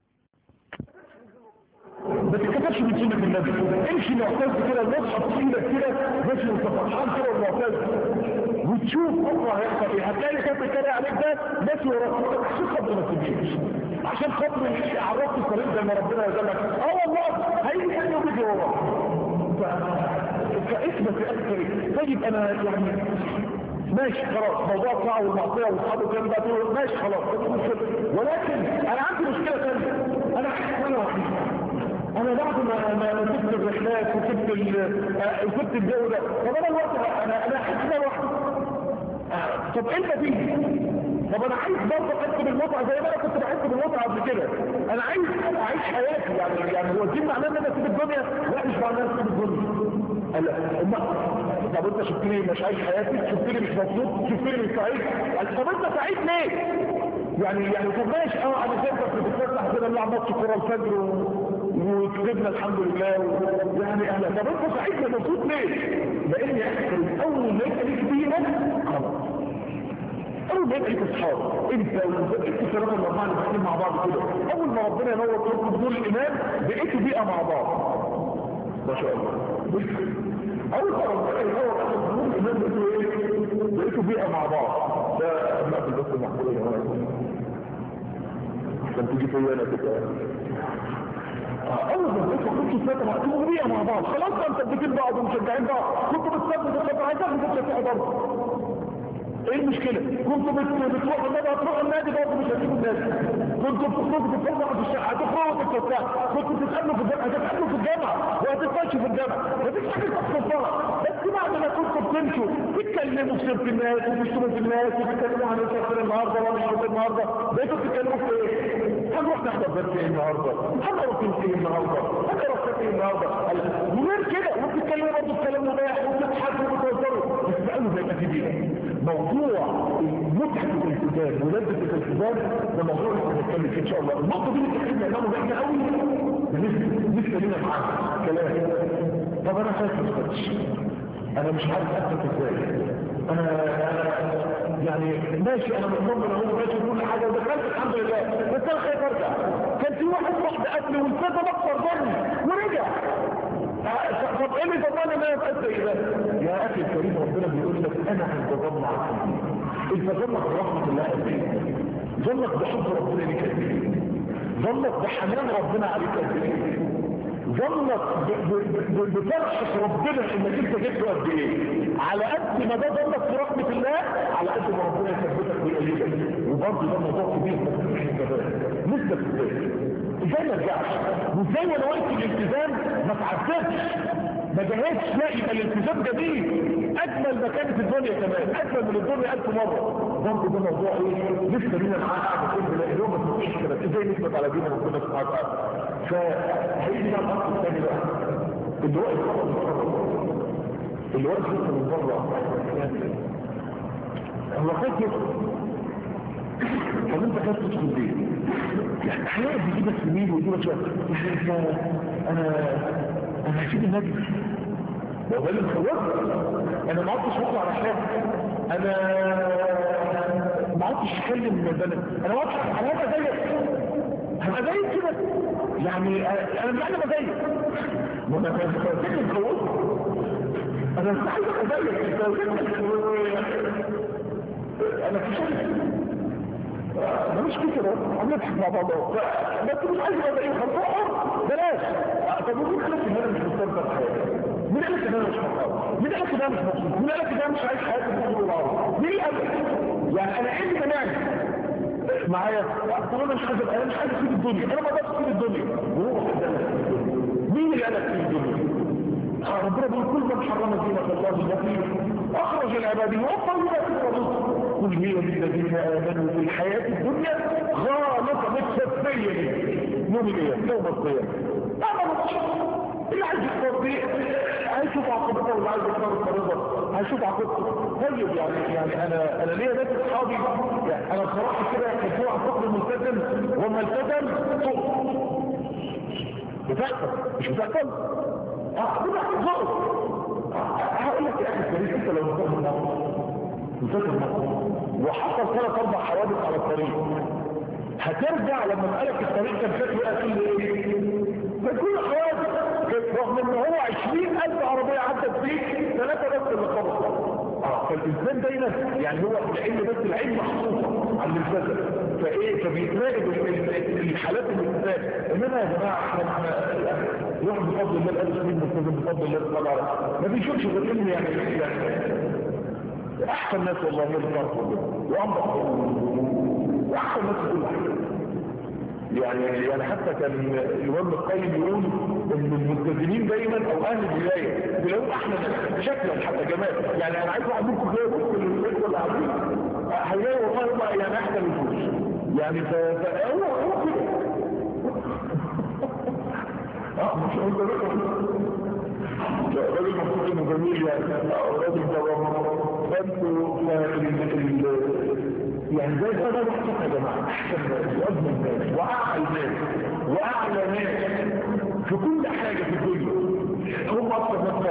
ما تتكتبش من سنة النبي امشي معتز كده المصحف ايدك كده ماشي وانت فرحان كده ومعتز وتشوف بكره هيحصل ايه هتلاقي اللي كان بيتكلم عليك ده ماشي وراك عشان خاطر ما تمشيش عشان خاطر عرفت الطريق زي ما ربنا يزلك اه والله هيجي ثاني يوم يجي وراك فاثبت اكثر طيب انا يعني ماشي خلاص موضوع الطاعه والمعصيه واصحابه الكلام ده ماشي خلاص ولكن انا عندي مشكله ثانيه انا حاسس انا وحيد انا بعد ما ما سبت الرحلات وسبت وسبت الجو ده طب انا الوقت انا انا حاسس انا لوحدي طب انت تيجي طب انا عايز برضه احس بالمتعه زي ما انا كنت بحس بالمتعه قبل كده انا عايز اعيش حياتي يعني يعني هو الدين معناه ان انا اسيب الدنيا لا مش معناه اسيب الدنيا قال لا طب انت شفتني مش عايش حياتي شفتني مش مبسوط شفتني مش سعيد قال طب انت سعيد ليه يعني يعني طب ماشي اه انا شايفك بتتفتح كده نلعب ماتش كوره الفجر وكسبنا الحمد لله و... يعني اهلا طب انت سعيد مبسوط ليه؟ لان يا اخي اول ما يبقى ليك بيئه خلاص اول ما يبقى ليك اصحاب انت وانت الثلاثه الاربعه اللي داخلين مع بعض كده اول ما ربنا ينور قلوبكم بدون الايمان بقيتوا بيئه مع بعض ما شاء الله اول ما ربنا ينور قلوبكم بدون الايمان بقيتوا ايه؟ بقيتوا بيئه مع بعض ده ما في البث المحمول يا عشان تيجي فيا انا كده اول ما بقيتوا كنتوا ثلاثه مقتولوا بيئه مع بعض خلاص بقى مثبتين بعض ومشجعين بعض كنتوا بتثبتوا بتثبتوا عايزين تثبتوا برضه ايه المشكلة كنتوا بتروحوا النادي هتروحوا النادي برضه مش هتيجوا النادي كنتوا بتخرجوا تتفرجوا في الشارع هتخرجوا تتفسحوا كنتوا بتتقابلوا في الجامعة هتتقابلوا في الجامعة وهتتمشوا في الجامعة مفيش حاجة تخصصها بس بعد ما كنتوا بتمشوا تتكلموا في سيرة الناس وتشتموا في الناس وتتكلموا عن الشخص النهارده ولا مش النهارده بقيتوا بتتكلموا في ايه؟ هنروح نحضر درس ايه النهارده؟ هنروح ايه النهارده؟ هنروح ايه النهارده؟ وغير كده وبتتكلموا برضه بكلام مباح وبتضحكوا وبتهزروا بس بقالوا زي ما في موضوع متعة الالتزام ولذة الالتزام ده موضوع احنا هنتكلم فيه ان شاء الله النقطة دي اللي تحسنا انه بعيدة قوي لسه لنا معانا كلام طب انا خايف ما اسكتش انا مش عارف اثبت ازاي انا انا يعني ماشي انا مطمن اهو ماشي كل حاجه ودخلت الحمد لله بس انا خايف ارجع كان في واحد صاحبي قتل والكذا اكثر مني ورجع طب ايه اللي ضمن ان انا ابقى زي ده يا اخي الكريم ربنا بيقول لك انا عند ظن عبدي انت ظنك برحمه الله قد ايه ظنك بحب ربنا ليك قد ايه ظنك بحنان ربنا عليك قد ايه ظنك بفرحه ربنا انك انت جبته قد ايه على قد ما ده ضلك في رحمه الله على قد ما ربنا يثبتك ويأيدك وبرضه ده موضوع كبير نسبه ازاي ازاي ما ارجعش وازاي وانا وقت الالتزام ما تعذبش ما جهزش لا يبقى الالتزام جميل اجمل مكان في الدنيا كمان اجمل من الدنيا الف مره برضه ده موضوع ايه لسه لينا معاه قاعده كل لا اليوم ما تنسيش كده ازاي نثبت على دين ربنا سبحانه وتعالى فهيجي بقى الخط الثاني بقى اللي هو الخط من بره اللي هو الخط من بره هو خايف يدخل طب انت خايف تدخل ليه؟ يعني احيانا بيجيبك يمين ويجيبك شويه يعني انت انا انا هسيب النبي ده هو اللي مخوفني انا ما عدتش بطلع على حاجه انا ما عدتش اتكلم من البلد انا ما عدتش انا هبقى زيك هبقى زيك كده يعني انا مش عايز ابقى زيك ما انا كنت مخوفني انا مش عايز ابقى زيك انا في شيء مش كده هنضحك مع بعض بس مش عايز ابقى ايه خطوه بلاش طب مين قال لك ان انا مش مستمتع بحياتي مين قال لك ان انا مش مبسوط مين قال لك ان انا مش مبسوط مين قال لك ان انا مش عايش حياتي بالطول والعرض مين قال لك يعني انا ايه اللي منعني معايا طب انا مش عايز انا مش عايز اسيب الدنيا انا ما اقدرش اسيب الدنيا وهو مين اللي قال لك اسيب الدنيا ربنا بيقول كل من حرم زينة الله التي أخرج العباد والطيبات من الرزق قل هي للذين آمنوا في الحياة الدنيا غالطة متسفية يوم القيامة يوم القيامة اللي عايز يختار دي هيشوف عقبته واللي عايز يختار الطريقة هيشوف عقبته طيب يعني يعني انا انا ليا ناس اصحابي يعني انا بصراحه كده كان في واحد فقر ملتزم وما التزم طق بتحصل مش بتحصل اه بتحصل ظلم هقول لك يا اخي الكريم انت لو مسافر مصر مسافر مصر وحصل ثلاث اربع حوادث على الطريق هترجع لما اسالك الطريق كان شكله ايه ايه كان كل حوادث رغم ان هو 20000 عربيه عدت فيه ثلاثه بس اللي خبطوا اه فالانسان دايما يعني هو العلم بس العلم محطوطه على الانسان فايه فبيتراقب الحالات الانسان انما يا جماعه احنا احنا الواحد بفضل الله الالف سنين ملتزم بفضل الله تعالى ما بيشوفش غير انه يعني يعني احسن ناس والله هي اللي وانضف واحسن ناس في كل حاجه يعني يعني حتى كان الامام القيم يقول ان الملتزمين دايما او اهل الولايه بيلاقوا احلى شكلا حتى جمال يعني انا عايز واحد منكم كده يبص للبيت ولا قاعدين هيلاقي والله بقى يعني احسن الفلوس يعني فهو هو كده اه مش قلت لكم راجل مبسوط انه جميل يعني راجل جواب فانتوا يعني زي ده ده محطوط يا جماعه احسن ناس واجمل ناس واعلى ناس واعلى ناس في كل حاجه في الدنيا هم اكثر ناس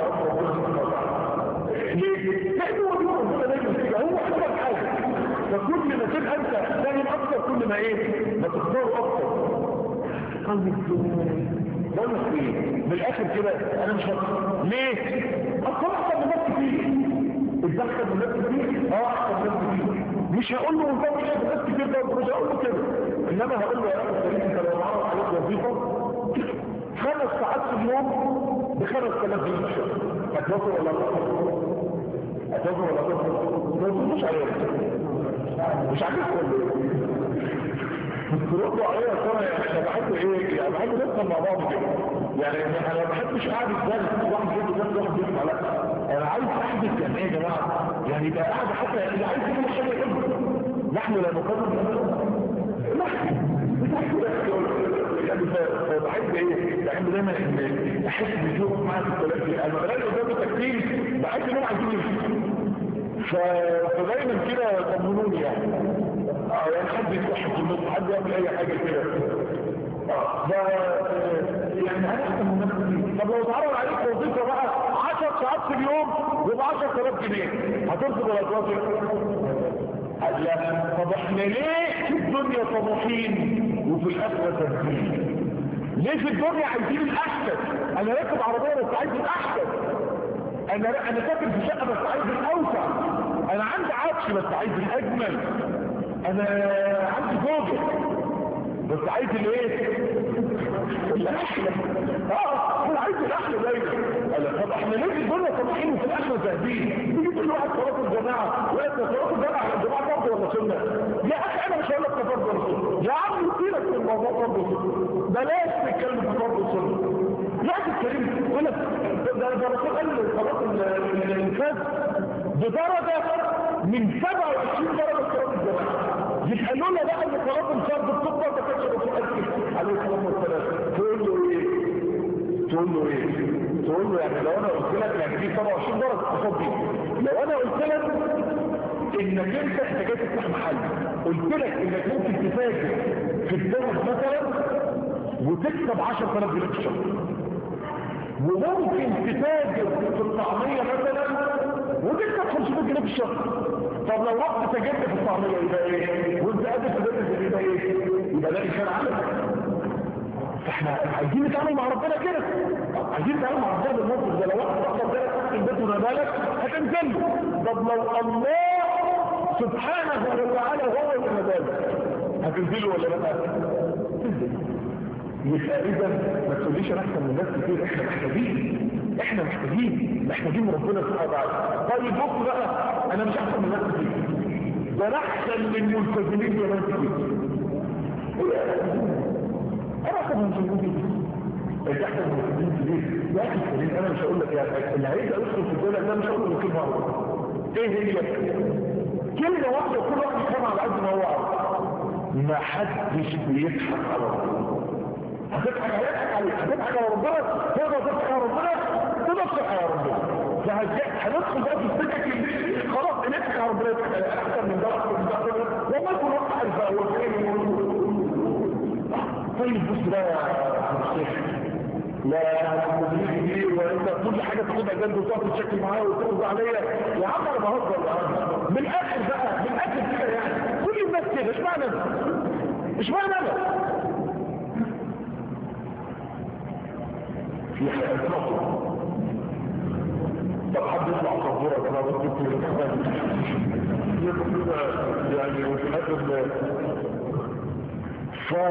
ليه؟ لانه هو بيقول دايما كده هو اكبر حاجه فكل ما تبقى انت فاهم اكتر كل ما ايه؟ ما تختار اكتر قلبي بقول لك ايه؟ بالاخر كده انا مش هختار ليه؟ اصلا احسن من ناس كتير اتدخل من ناس كتير اه احسن من ناس كتير مش هقول له انت مش ناس كتير ده مش هقول له كده انما هقول له يا اخي الكريم انت لو معرض عليك وظيفه خمس ساعات في اليوم ب 5000 جنيه في الشهر هتوصل ولا هتوصل؟ هتوصل ولا هتوصل؟ ما توصلش عليها مش عارف ولا تردوا عليا ترى احنا بحب ايه يعني بحب نفهم مع بعض كده يعني انا ما بحبش قاعد الدرس واحد يجي درس واحد يسمع لا انا عايز احدث يعني ايه يا جماعه يعني يبقى قاعد حتى اللي عايز يقول حاجه يقول نحن لا نقدم يعني فبحب ايه بحب دايما ان احس بجوع معاك الثلاثه انا بلاقي قدام التكتيل بحس ان انا عايزين فدايما كده طمنوني يعني اه يعني حد يتوحد في النص حد يعمل اي حاجه كده اه ف يعني هنحسن من نفسي طب لو اتعرض عليك وظيفه بقى 10 ساعات في اليوم يبقى 10000 جنيه هترفض ولا توافق؟ لا طب احنا ليه في الدنيا طموحين وفي الاخره تنفيذ ليه في الدنيا عايزين الاحسن انا راكب عربيه بس عايز الاحسن انا انا ساكن في شقه بس عايز الاوسع انا عندي عفش بس عايز الاجمل انا عندي زوجه بس عايز الايه الاحلى اه انا عايز الاحلى دايما قال طب احنا ليه الدنيا طمعين وفي الاخره زاهدين تيجي تقول واحد صلاه الجماعه وقت صلاه الجماعه الجماعه فرض ولا سنه يا اخي انا مش هقول لك فرض ولا سنه يا عم سيبك من الموضوع فرض وسنه بلاش نتكلم في فرض وسنه يا اخي الكريم يقول لك ده ده الرسول قال صلاه الانفاذ بدرجه من 27 درجه صلاه الجماعه يتقالوا لنا بقى ان صلاه الفرض بتفضل ما كانش الرسول قال كده عليه الصلاه والسلام تقول له ايه تقول له ايه تقول له يعني لو انا قلت لك يعني دي 27 درجه قصاد دي لو انا قلت لك انك انت انت جاي تفتح محل قلت لك انك ممكن تفاجئ في الذهب مثلا وتكسب 10000 جنيه في الشهر وممكن تتاجر في الطعميه مثلا وتكسب 500 جنيه في الشهر طب لو رحت تاجرت في الطعميه يبقى ايه وانت قادر تاجر يبقى ايه يبقى ده انسان عمل فاحنا عايزين نتعامل مع ربنا كده عايزين نتعامل مع ربنا بالموقف ده لو واحد اخطر بالك تحت البيت وما بالك هتنزل طب لو الله سبحانه وتعالى هو اللي ما بالك هتنزله ولا لا تنزل يبقى اذا ما تقوليش انا احسن من ناس كتير احنا محتاجين احنا محتاجين محتاجين ربنا سبحانه وتعالى طيب بص بقى انا مش احسن من ناس كتير ده انا احسن من الملتزمين يا ناس كتير انا احسن من الملتزمين انت احسن من الملتزمين كتير يا اخي الكريم انا مش هقول لك يا اللي عايز ادخل في الدوله ده مش هقول له كلمه واحده ايه هي كلمه واحده كل واحد يفهم على قد ما هو عارف ما حدش بيضحك على ربنا هتضحك هيضحك عليك هتضحك على ربنا تقدر تضحك على ربنا تقدر تضحك على ربنا فهندخل بقى في السكك اللي خلاص نضحك على ربنا احسن من ده احسن من ده وما يكون وقت عارف هو فين طيب بص بقى يا شيخ لا مدريك دي وانت كل حاجه تاخدها جنب وتقعد تشكل معايا وترد عليا يا عم انا بهزر يا عم من الاخر بقى من الاخر كده يعني كل الناس كده اشمعنى انا اشمعنى انا في حياتنا طب حد يطلع صبورة كما بسكت يعني وفي ف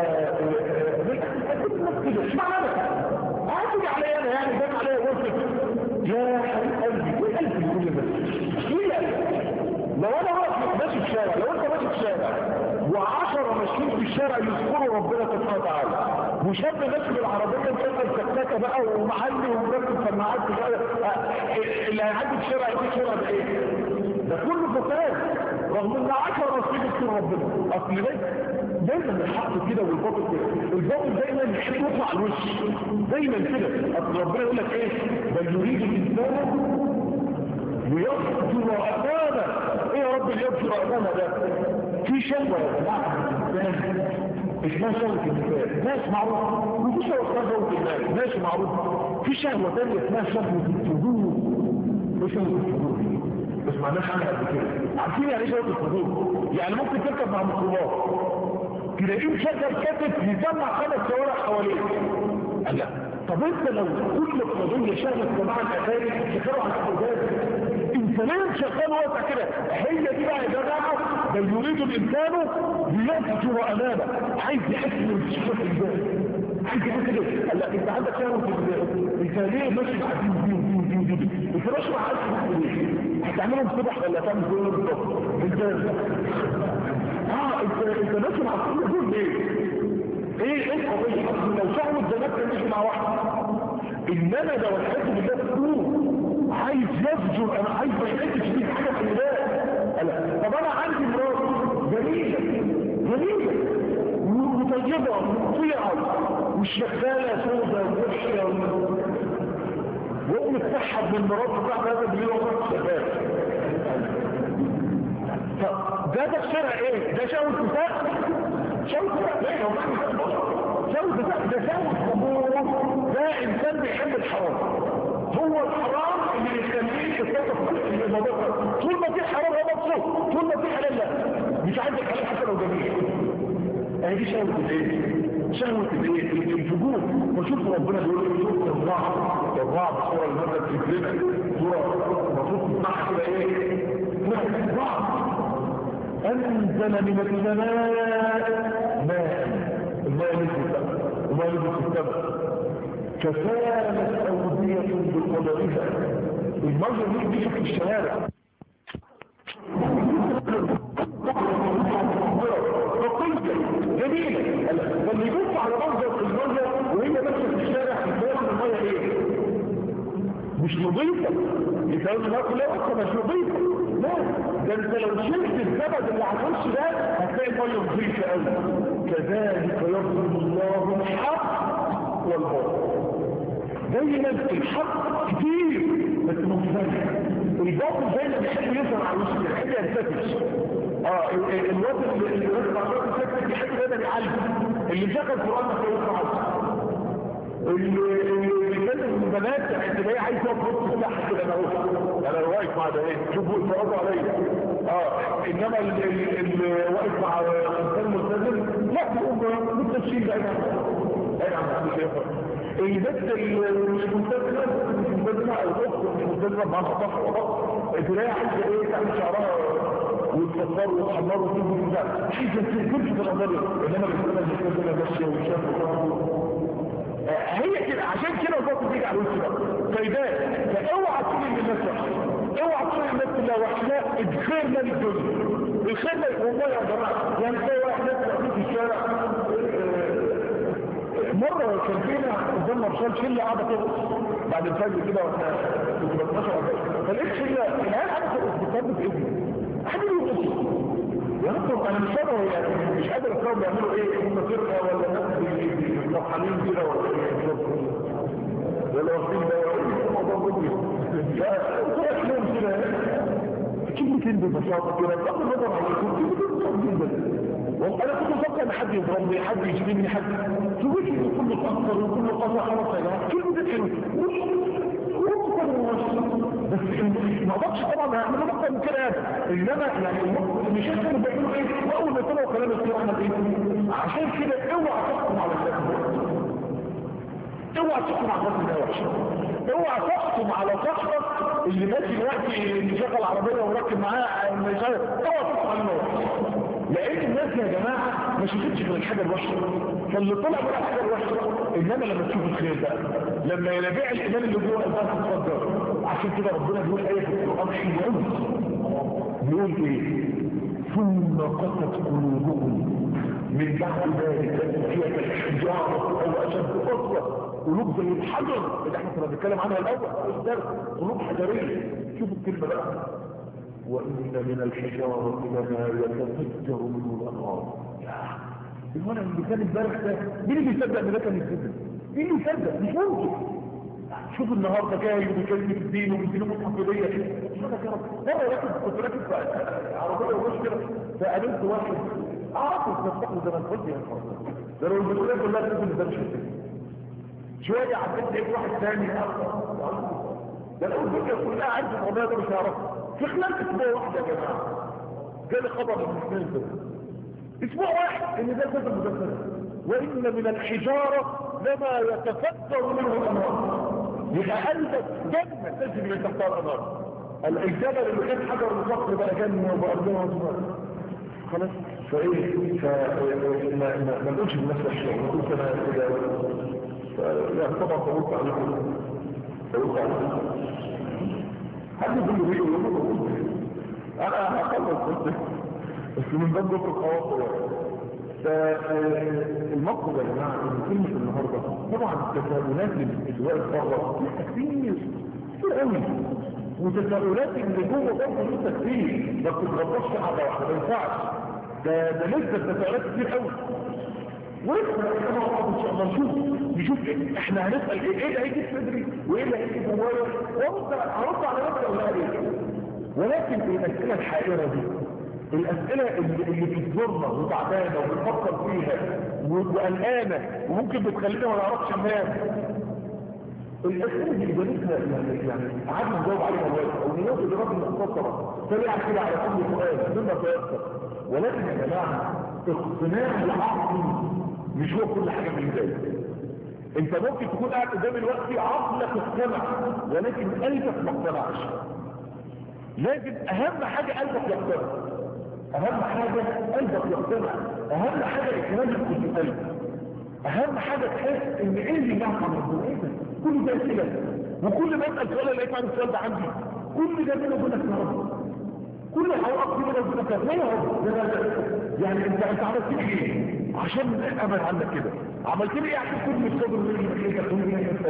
اشمعنى انا هاتي عليا انا يعني جاب عليا وصف يا حبيب قلبي ايه قلبي كل الناس ايه لو انا واقف ماشي في الشارع لو انت ماشي في الشارع وعشرة ماشيين في الشارع يذكروا ربنا سبحانه وتعالى وشاب ماشي بالعربية مشغل سكتة بقى ومحلي ومركب سماعات اللي هيعدي في الشارع يجي الشارع ده ايه؟ ده كله فساد رغم ان عشرة ماشيين يذكروا ربنا اصل ليه؟ دايما الحق كده والباطل كده الباطل دايما يحب يطلع على الوش دايما كده اصل ربنا يقول لك ايه بل يريد الانسان ليصدر امامه ايه يا رب اللي يصدر امامه ده في شهوه يا جماعه الانسان اسمها شهوه النساء ناس معروف وفي شهوه اسمها شهوه المال ناس معروف في شهوه ثانيه اسمها شهوه الفضول ايه شهوه الفضول بس ما عندناش عنها قبل كده عارفين يعني ايه شهوه الفضول يعني ممكن تركب مع ميكروباص تلاقيه مشغل كاتب يجمع خمس شوارع حواليه قال لا طب انت لو كل قضية شغل جماعة الاغاني تشغلوا على الحجاز انت ليه شغال وقتها كده هي دي بقى يا جماعة بل يريد الانسان ليفجر امامه عايز يحس من شهوة الجاز عايز يحس كده قال لا انت عندك شهوة انت ليه ماشي مع دي ودي ودي ودي ودي انت ماشي مع عايز ليه هتعملهم صبح ولا تعمل كل يوم بالظبط الجاز اه انت انت ماشي مع كل دول ليه ايه ايه القضية لو شهوة زمان كان ماشي مع واحد انما لو الحج بالله تقول عايز يفجر انا عايز ما يحسش فيه حاجة في الله طب انا عندي مرات جميلة جميلة وطيبة ومطيعة وشغالة سودة ووحشة وأم تسحب من مرات بتاعت هذا بالليل وقت شغال فده ده الشرع ايه ده شهوة نساء شهوة نساء لا هو شهوة نساء ده شهوة ده انسان بيحب الحرام هو الحرام اللي يخليه يتصرف في الموضوع طول ما في حرام هو مبسوط طول ما في حلال لا مش عايز الحلال حتى لو جميل اهي دي شهوة الايه شهوة الايه الفجور وشوف ربنا بيقول لك شوف الرعب الرعب صورة المرة بتجربها صورة المفروض تسمعها كده ايه الرعب أنزل من السماء ماء الماء نزل بقى وما نزل في السماء كفالت أودية بقدرها المية دي في الشوارع رقية جميلة لما يبص على منظر المية وهي ماشية في الشارع يتبين المية ايه مش نظيفة يتبين المية كلها اصلا مش نظيفة لا ده انت لو شلت الزبد اللي هتخش ده هتلاقي المية نظيفة قوي كذلك يضرب الله الحق والباطل دايما الحق كتير بس مختلف الباطل دايما بيحب يظهر على وش بيحب ينتفش اه الواد اللي راجل على الواد السكت بيحب دايما يعلم اللي شغل القران ما كانش اللي بيكلم البنات اللي هي عايز تقف في تحت كده انا اهو انا واقف مع ده ايه شوفوا اتفرجوا عليا اه انما اللي واقف مع انسان ملتزم لا بيقوم بالتفسير ده ايه يا عم مش هيفرق البنت مش ملتزمه مش ملتزمه او الاخت مش ملتزمه معاها صح ولا تلاقي عايزه ايه تعمل شعرها وتكسر وتحمر وتجيب ده عايزه تنكرش في القضيه انما الانسان ملتزمه ماشيه وشافه هي كده عشان كده الضغط بيجي على الوش بقى فيبان فاوعى تقول ان الناس وحشه اوعى تقول الناس كلها وحشه لا الخير ده للدنيا الخير ده والله يا جماعه يعني تلاقي واحد ناس في الشارع مرة كان فينا قدامنا رسال شلة قاعدة ترقص بعد الفجر كده واحنا كنت بتنشر فلقيت شلة العيال قاعدة ترقص بتثبت ابني حد يرقص يا رب انا مش فاهم يعني مش قادر افهم بيعملوا ايه هم فرقه ولا ناس فرحانين كده ولا ايه ولا واخدين الموضوع طلع لهم كده كلمتين ببساطه كده بغض النظر عن الكل كلمتين جدا وانا كنت مفكر ان حد يضربني حد يجيبني حد تقول لي كله تاثر وكله قطع خلاص يا جماعه كلمه حلوه بس ما اقدرش طبعا هعمل اكتر من كده انما يعني مش كانوا بيعملوا ايه واول ما طلعوا كلام الكتير عمل ايه عشان كده اوعى تحكم على الناس اوعى تحكم على الناس اللي وحشه اوعى تحكم على صاحبك اللي ماشي دلوقتي مشغل عربيه وراكب معاه مش عارف اوعى تحكم عليه وحشه لان الناس يا جماعه ما شفتش غير الحاجه الوحشه فاللي طلع من الحاجه الوحشه انما لما تشوف الخير بقى لما ينابيع الايمان اللي جوه قلبها تتصدر عشان كده ربنا بيقول ايه في القران حين يقول بيقول ايه ثم قست قلوبكم من بعد ذلك هي كالحجاره او اشد قسوه قلوب زي الحجر اللي احنا كنا بنتكلم عنها الاول الدرس قلوب حجريه شوفوا الكلمه بقى وإن من الحجارة لما يتفجر منه الأنهار الولد اللي كان امبارح ده مين اللي يصدق ان ده كان يكذب؟ مين اللي يصدق؟ مش ممكن شوف النهارده جاي وبيكلم في الدين وبيديله متحفظيه كده مالك يا رب مره راكب كنت راكب في عربيه ومشكله فقابلت واحد اعرفه تصدقه ده انا قلت يا اخوان ده لو المسؤوليه كلها تنزل ده مش شويه عديت لقيت واحد ثاني ده لو الفكره كلها عارف القضيه ده مش هيعرفها في خلال اسبوع واحد يا جماعه جالي خبر من اثنين دول اسبوع واحد ان ده كتب مدخل وان من الحجاره لما يتفجر منه الانهار يبقى قلبك جنه تجري من تحتها الانهار الجبل اللي كان حجر الصخر بقى جنه وبارضها وزمان خلاص فايه فما ما نقولش بنفس الشيء نقول انا كده لا طبعا طولت عليكم طولت عليكم حد يقول لي انا هخلص بس من باب ضبط الخواطر فالمقصد يا جماعه ان كلمه النهارده طبعا التساؤلات اللي واقف بره لسه كتير كتير قوي وتساؤلات اللي جوه برضه لسه كتير ما بتتغطاش على واحده ما ينفعش ده ده لسه التساؤلات كتير قوي ولسه احنا ان شاء الله نشوف نشوف احنا هنسال ايه ايه اللي هيجي في صدري وايه اللي هيجي جوايا وارد هرد على نفسي ولا عليك ولكن الاسئله الحائره دي الاسئله اللي, اللي بتزورنا وتعبانه وبنفكر فيها وقلقانه وممكن بتخلينا ما نعرفش ننام الاسئله دي اجابتها يعني يعني قعدنا نجاوب عليها دلوقتي او نجاوب اجابات مختصره سريعه كده على كل سؤال مما تيسر ولكن يا جماعه اقتناع العقل مش هو كل حاجه في البدايه انت ممكن تكون قاعد قدام الوقت عقلك اقتنع ولكن قلبك ما اقتنعش لازم اهم حاجه قلبك يقتنع اهم حاجه قلبك يقتنع اهم حاجه اكمال في القلب اهم حاجة تحس ان ايه اللي نعم عن ربنا ايه ده كل ده اسئلة وكل ما اسأل سؤال لقيت عن السؤال ده عندي كل ده بينه وبينك يا رب كل حوارات بينه وبينك لا يا رب ده ده يعني انت انت عملت ايه عشان ابعد عنك كده عملت لي ايه عشان كل الصبر اللي انت تقول لي انت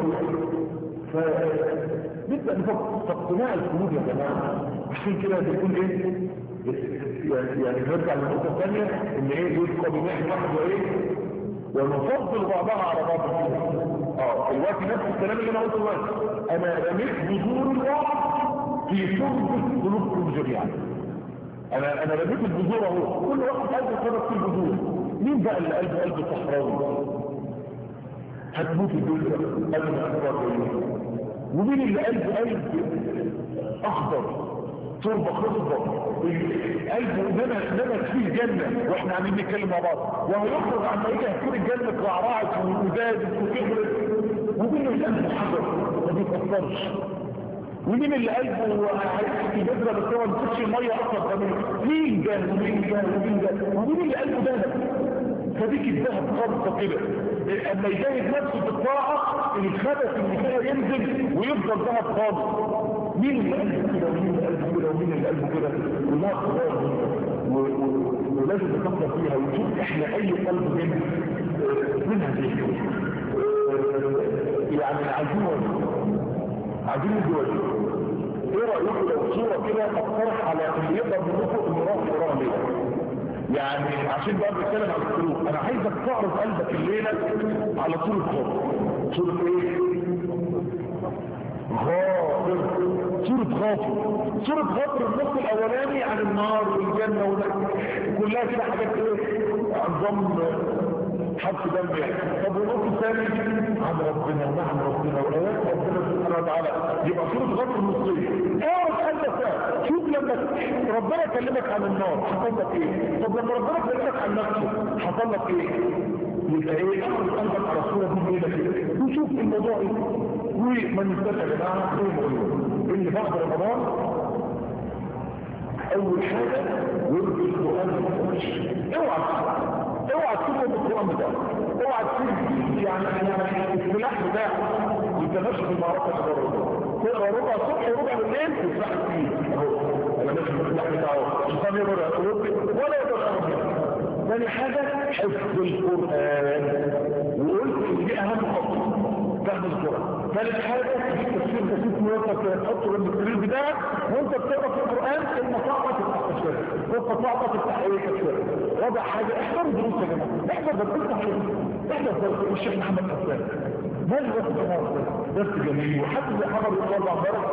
فنبدا نفكر تقناع القلوب يا جماعه عشان كده بنقول ايه يعني يعني نرجع للنقطه الثانيه ان ايه يبقى بنحن واحد وايه ونفضل بعضها على بعض اه دلوقتي نفس الكلام اللي انا قلته دلوقتي انا رميت بذور الوعد في تربه قلوبكم جميعا انا انا رميت البذور اهو كل واحد قلبه خرج في البذور مين بقى اللي قلبه قلب صحراوي هتموت الدنيا قبل ما تكبر ومين اللي قلبه قلب اخضر تربة خصبة قلبه انما انما فيه الجنة واحنا عاملين نتكلم مع بعض وهيخرج عما يجي هتكون الجنة رعرعت وزادت وكبرت ومين اللي قلبه حجر ما بيتأثرش ومين اللي قلبه عايز في بدرة بس هو ما بيخش المية اصلا مين ده ومين ده ومين ده ومين اللي قلبه ده فديك الذهب خالصة كده اما يجاهد نفسه بالطاعة الخبث اللي فيها ينزل ويفضل ذهب خالص مين اللي قلبه كده ومين اللي قلبه كده ومين اللي قلبه كده كلها خبار ولازم نفكر فيها ونشوف احنا اي قلب منها منها دي يعني عايزين وجه عايزين ندي ايه رأيكم لو صورة كده اقترح على اللي يقدر منكم انه راح وراها ليه يعني عشان بقى بنتكلم على القلوب انا عايزك تعرض قلبك الليلة على صورة خاطر صورة ايه غافر صورة غافر صورة غافر النص الاولاني عن النار والجنة وكلها كده حاجات ايه نظام حبس دم يعني طب والنص الثاني عن ربنا وعن ربنا وايات ربنا سبحانه وتعالى يبقى صورة غافر النصية اعرف قلبك شوف لما ربنا كلمك عن النار حصل لك ايه طب لما ربنا كلمك عن نفسه حصل لك ايه يبقى ايه اعرف قلبك على صورة دي ليلة كده وشوف الموضوع ايه وما نستطيع يا جماعه زي ما قلنا ان بعد رمضان اول حاجه ورد القران اوعى اوعى تسيبه بالقران بتاعك اوعى تسيب يعني يعني السلاح بتاعك انت ماشي في المعركه تقرا تقرا ربع الصبح وربع بالليل وتسلاح فيه اهو انا ماشي في السلاح بتاعه الشيطان يقدر ولا يقدر ثاني حاجه حفظ القران وقلت ان دي اهم خطوه فهم القرآن ثالث حاجة تجيب تفسير بسيط موقف تحطه جنب السرير بتاعك وانت بتقرا في القرآن المصاعبة تفتح تفسير والمصاعبة تفتح ايه تفسير رابع حاجة احضر دروس يا جماعة احضر درس افتح احضر درس الشيخ محمد حسان ماذا درس النهارده درس جميل وحد زي حضر يطلع امبارح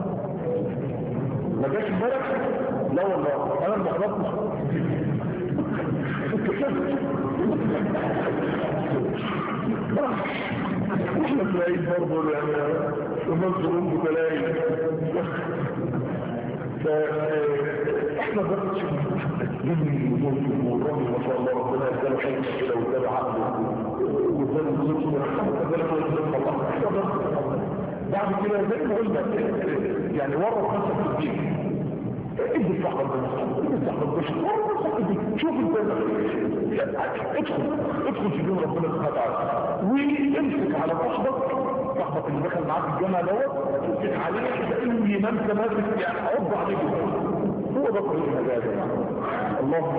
ما جاش امبارح لا والله انا ما حضرتش احنا تلاقي برضه يعني ومنظرون بتلاقي فاحنا بس جميل ومرضي ما شاء الله ربنا يسأل حكمة كده ويتابع عقله ويتابع نفسه ويتابع الله احنا بس بعد كده زي ما قلنا يعني ورط نفسك في الدين ادي صاحب ادي صاحب شوف انت ادخل ادخل في دين ربنا سبحانه وتعالى وامسك على صاحبك صاحبك اللي دخل معاك الجامعه دوت امسك عليه كأني ما انت ماسك يعني عض عليه هو ده طريق الهدايه اللهم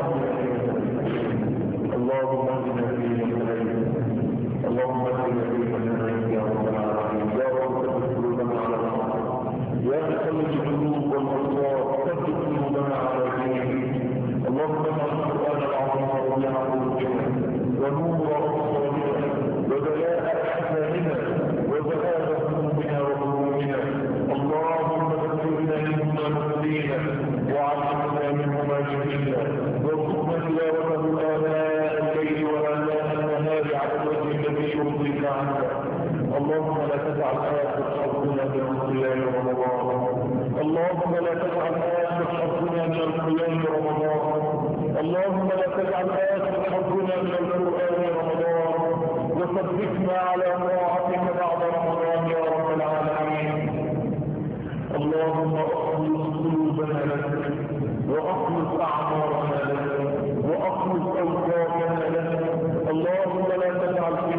اللهم اهدنا فيمن اللهم اهدنا فيمن يا رب العالمين يا رب قلوبنا على يا مخلص القلوب والابصار ثبت قلوبنا على دينك اللهم اجعل القران العظيم ربيع قلوبنا ونور ابصارنا وبلاء احزاننا وذهاب همومنا وغمومنا اللهم ذكرنا مما نسينا وعلمنا منه ما جهلنا وارزقنا تلاوته اناء الليل واناء النهار على الوجه الذي يرضيك عنك اللهم لا تجعل اخر حظنا من صيام رمضان اللهم لا تجعل اخر حظنا من القيام رمضان اللهم لا تجعل اخر حظنا من القران رمضان وثبتنا على طاعتك بعد رمضان يا رب العالمين اللهم اخلص قلوبنا لك واخلص اعمارنا لك واخلص اوقاتنا لك اللهم لا تجعل في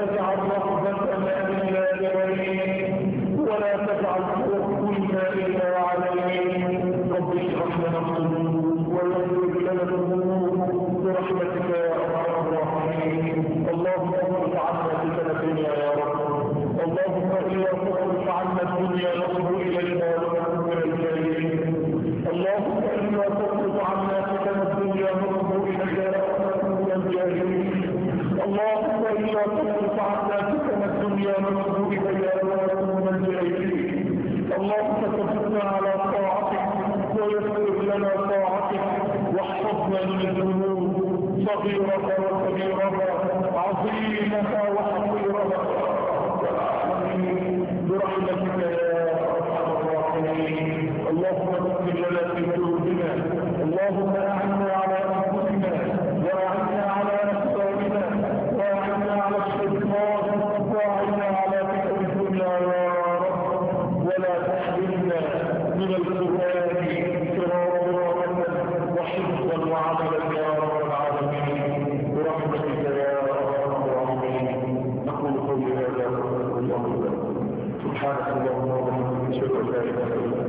تجعل رحمتنا إلا لغيرك ولا تجعل توكلنا إلا عليك رب اشرح لنا الصدور ويسر لنا الأمور برحمتك يا أرحم الراحمين اللهم اصرف عنا فتن الدنيا يا رب اللهم إلا تصرف عنا الدنيا نصب إلينا ونكون من الجاهلين اللهم إلا تصرف عنا فتن الدنيا نصب إلينا ونكون من الجاهلين اللهم إلا تصرف عنا فتن الدنيا نصب إلينا ونكون من الجاهلين اللهم ثبتنا على طاعتك ويسر لنا طاعتك واحفظنا من الذنوب صغيرها وكبيرها عظيمها وحقيرها برحمتك يا ارحم الراحمين اللهم اغفر لنا في قلوبنا اللهم اعنا على انفسنا واعنا على اسرارنا واعنا على الشيطان واعنا على فتن الدنيا يا رب ولا تحرمنا من القران قراءه وحفظا وعملا يا رب العالمين برحمتك يا ارحم الراحمين اقول قولي هذا والله سبحانك اللهم وبحمدك اشهد ان لا اله الا انت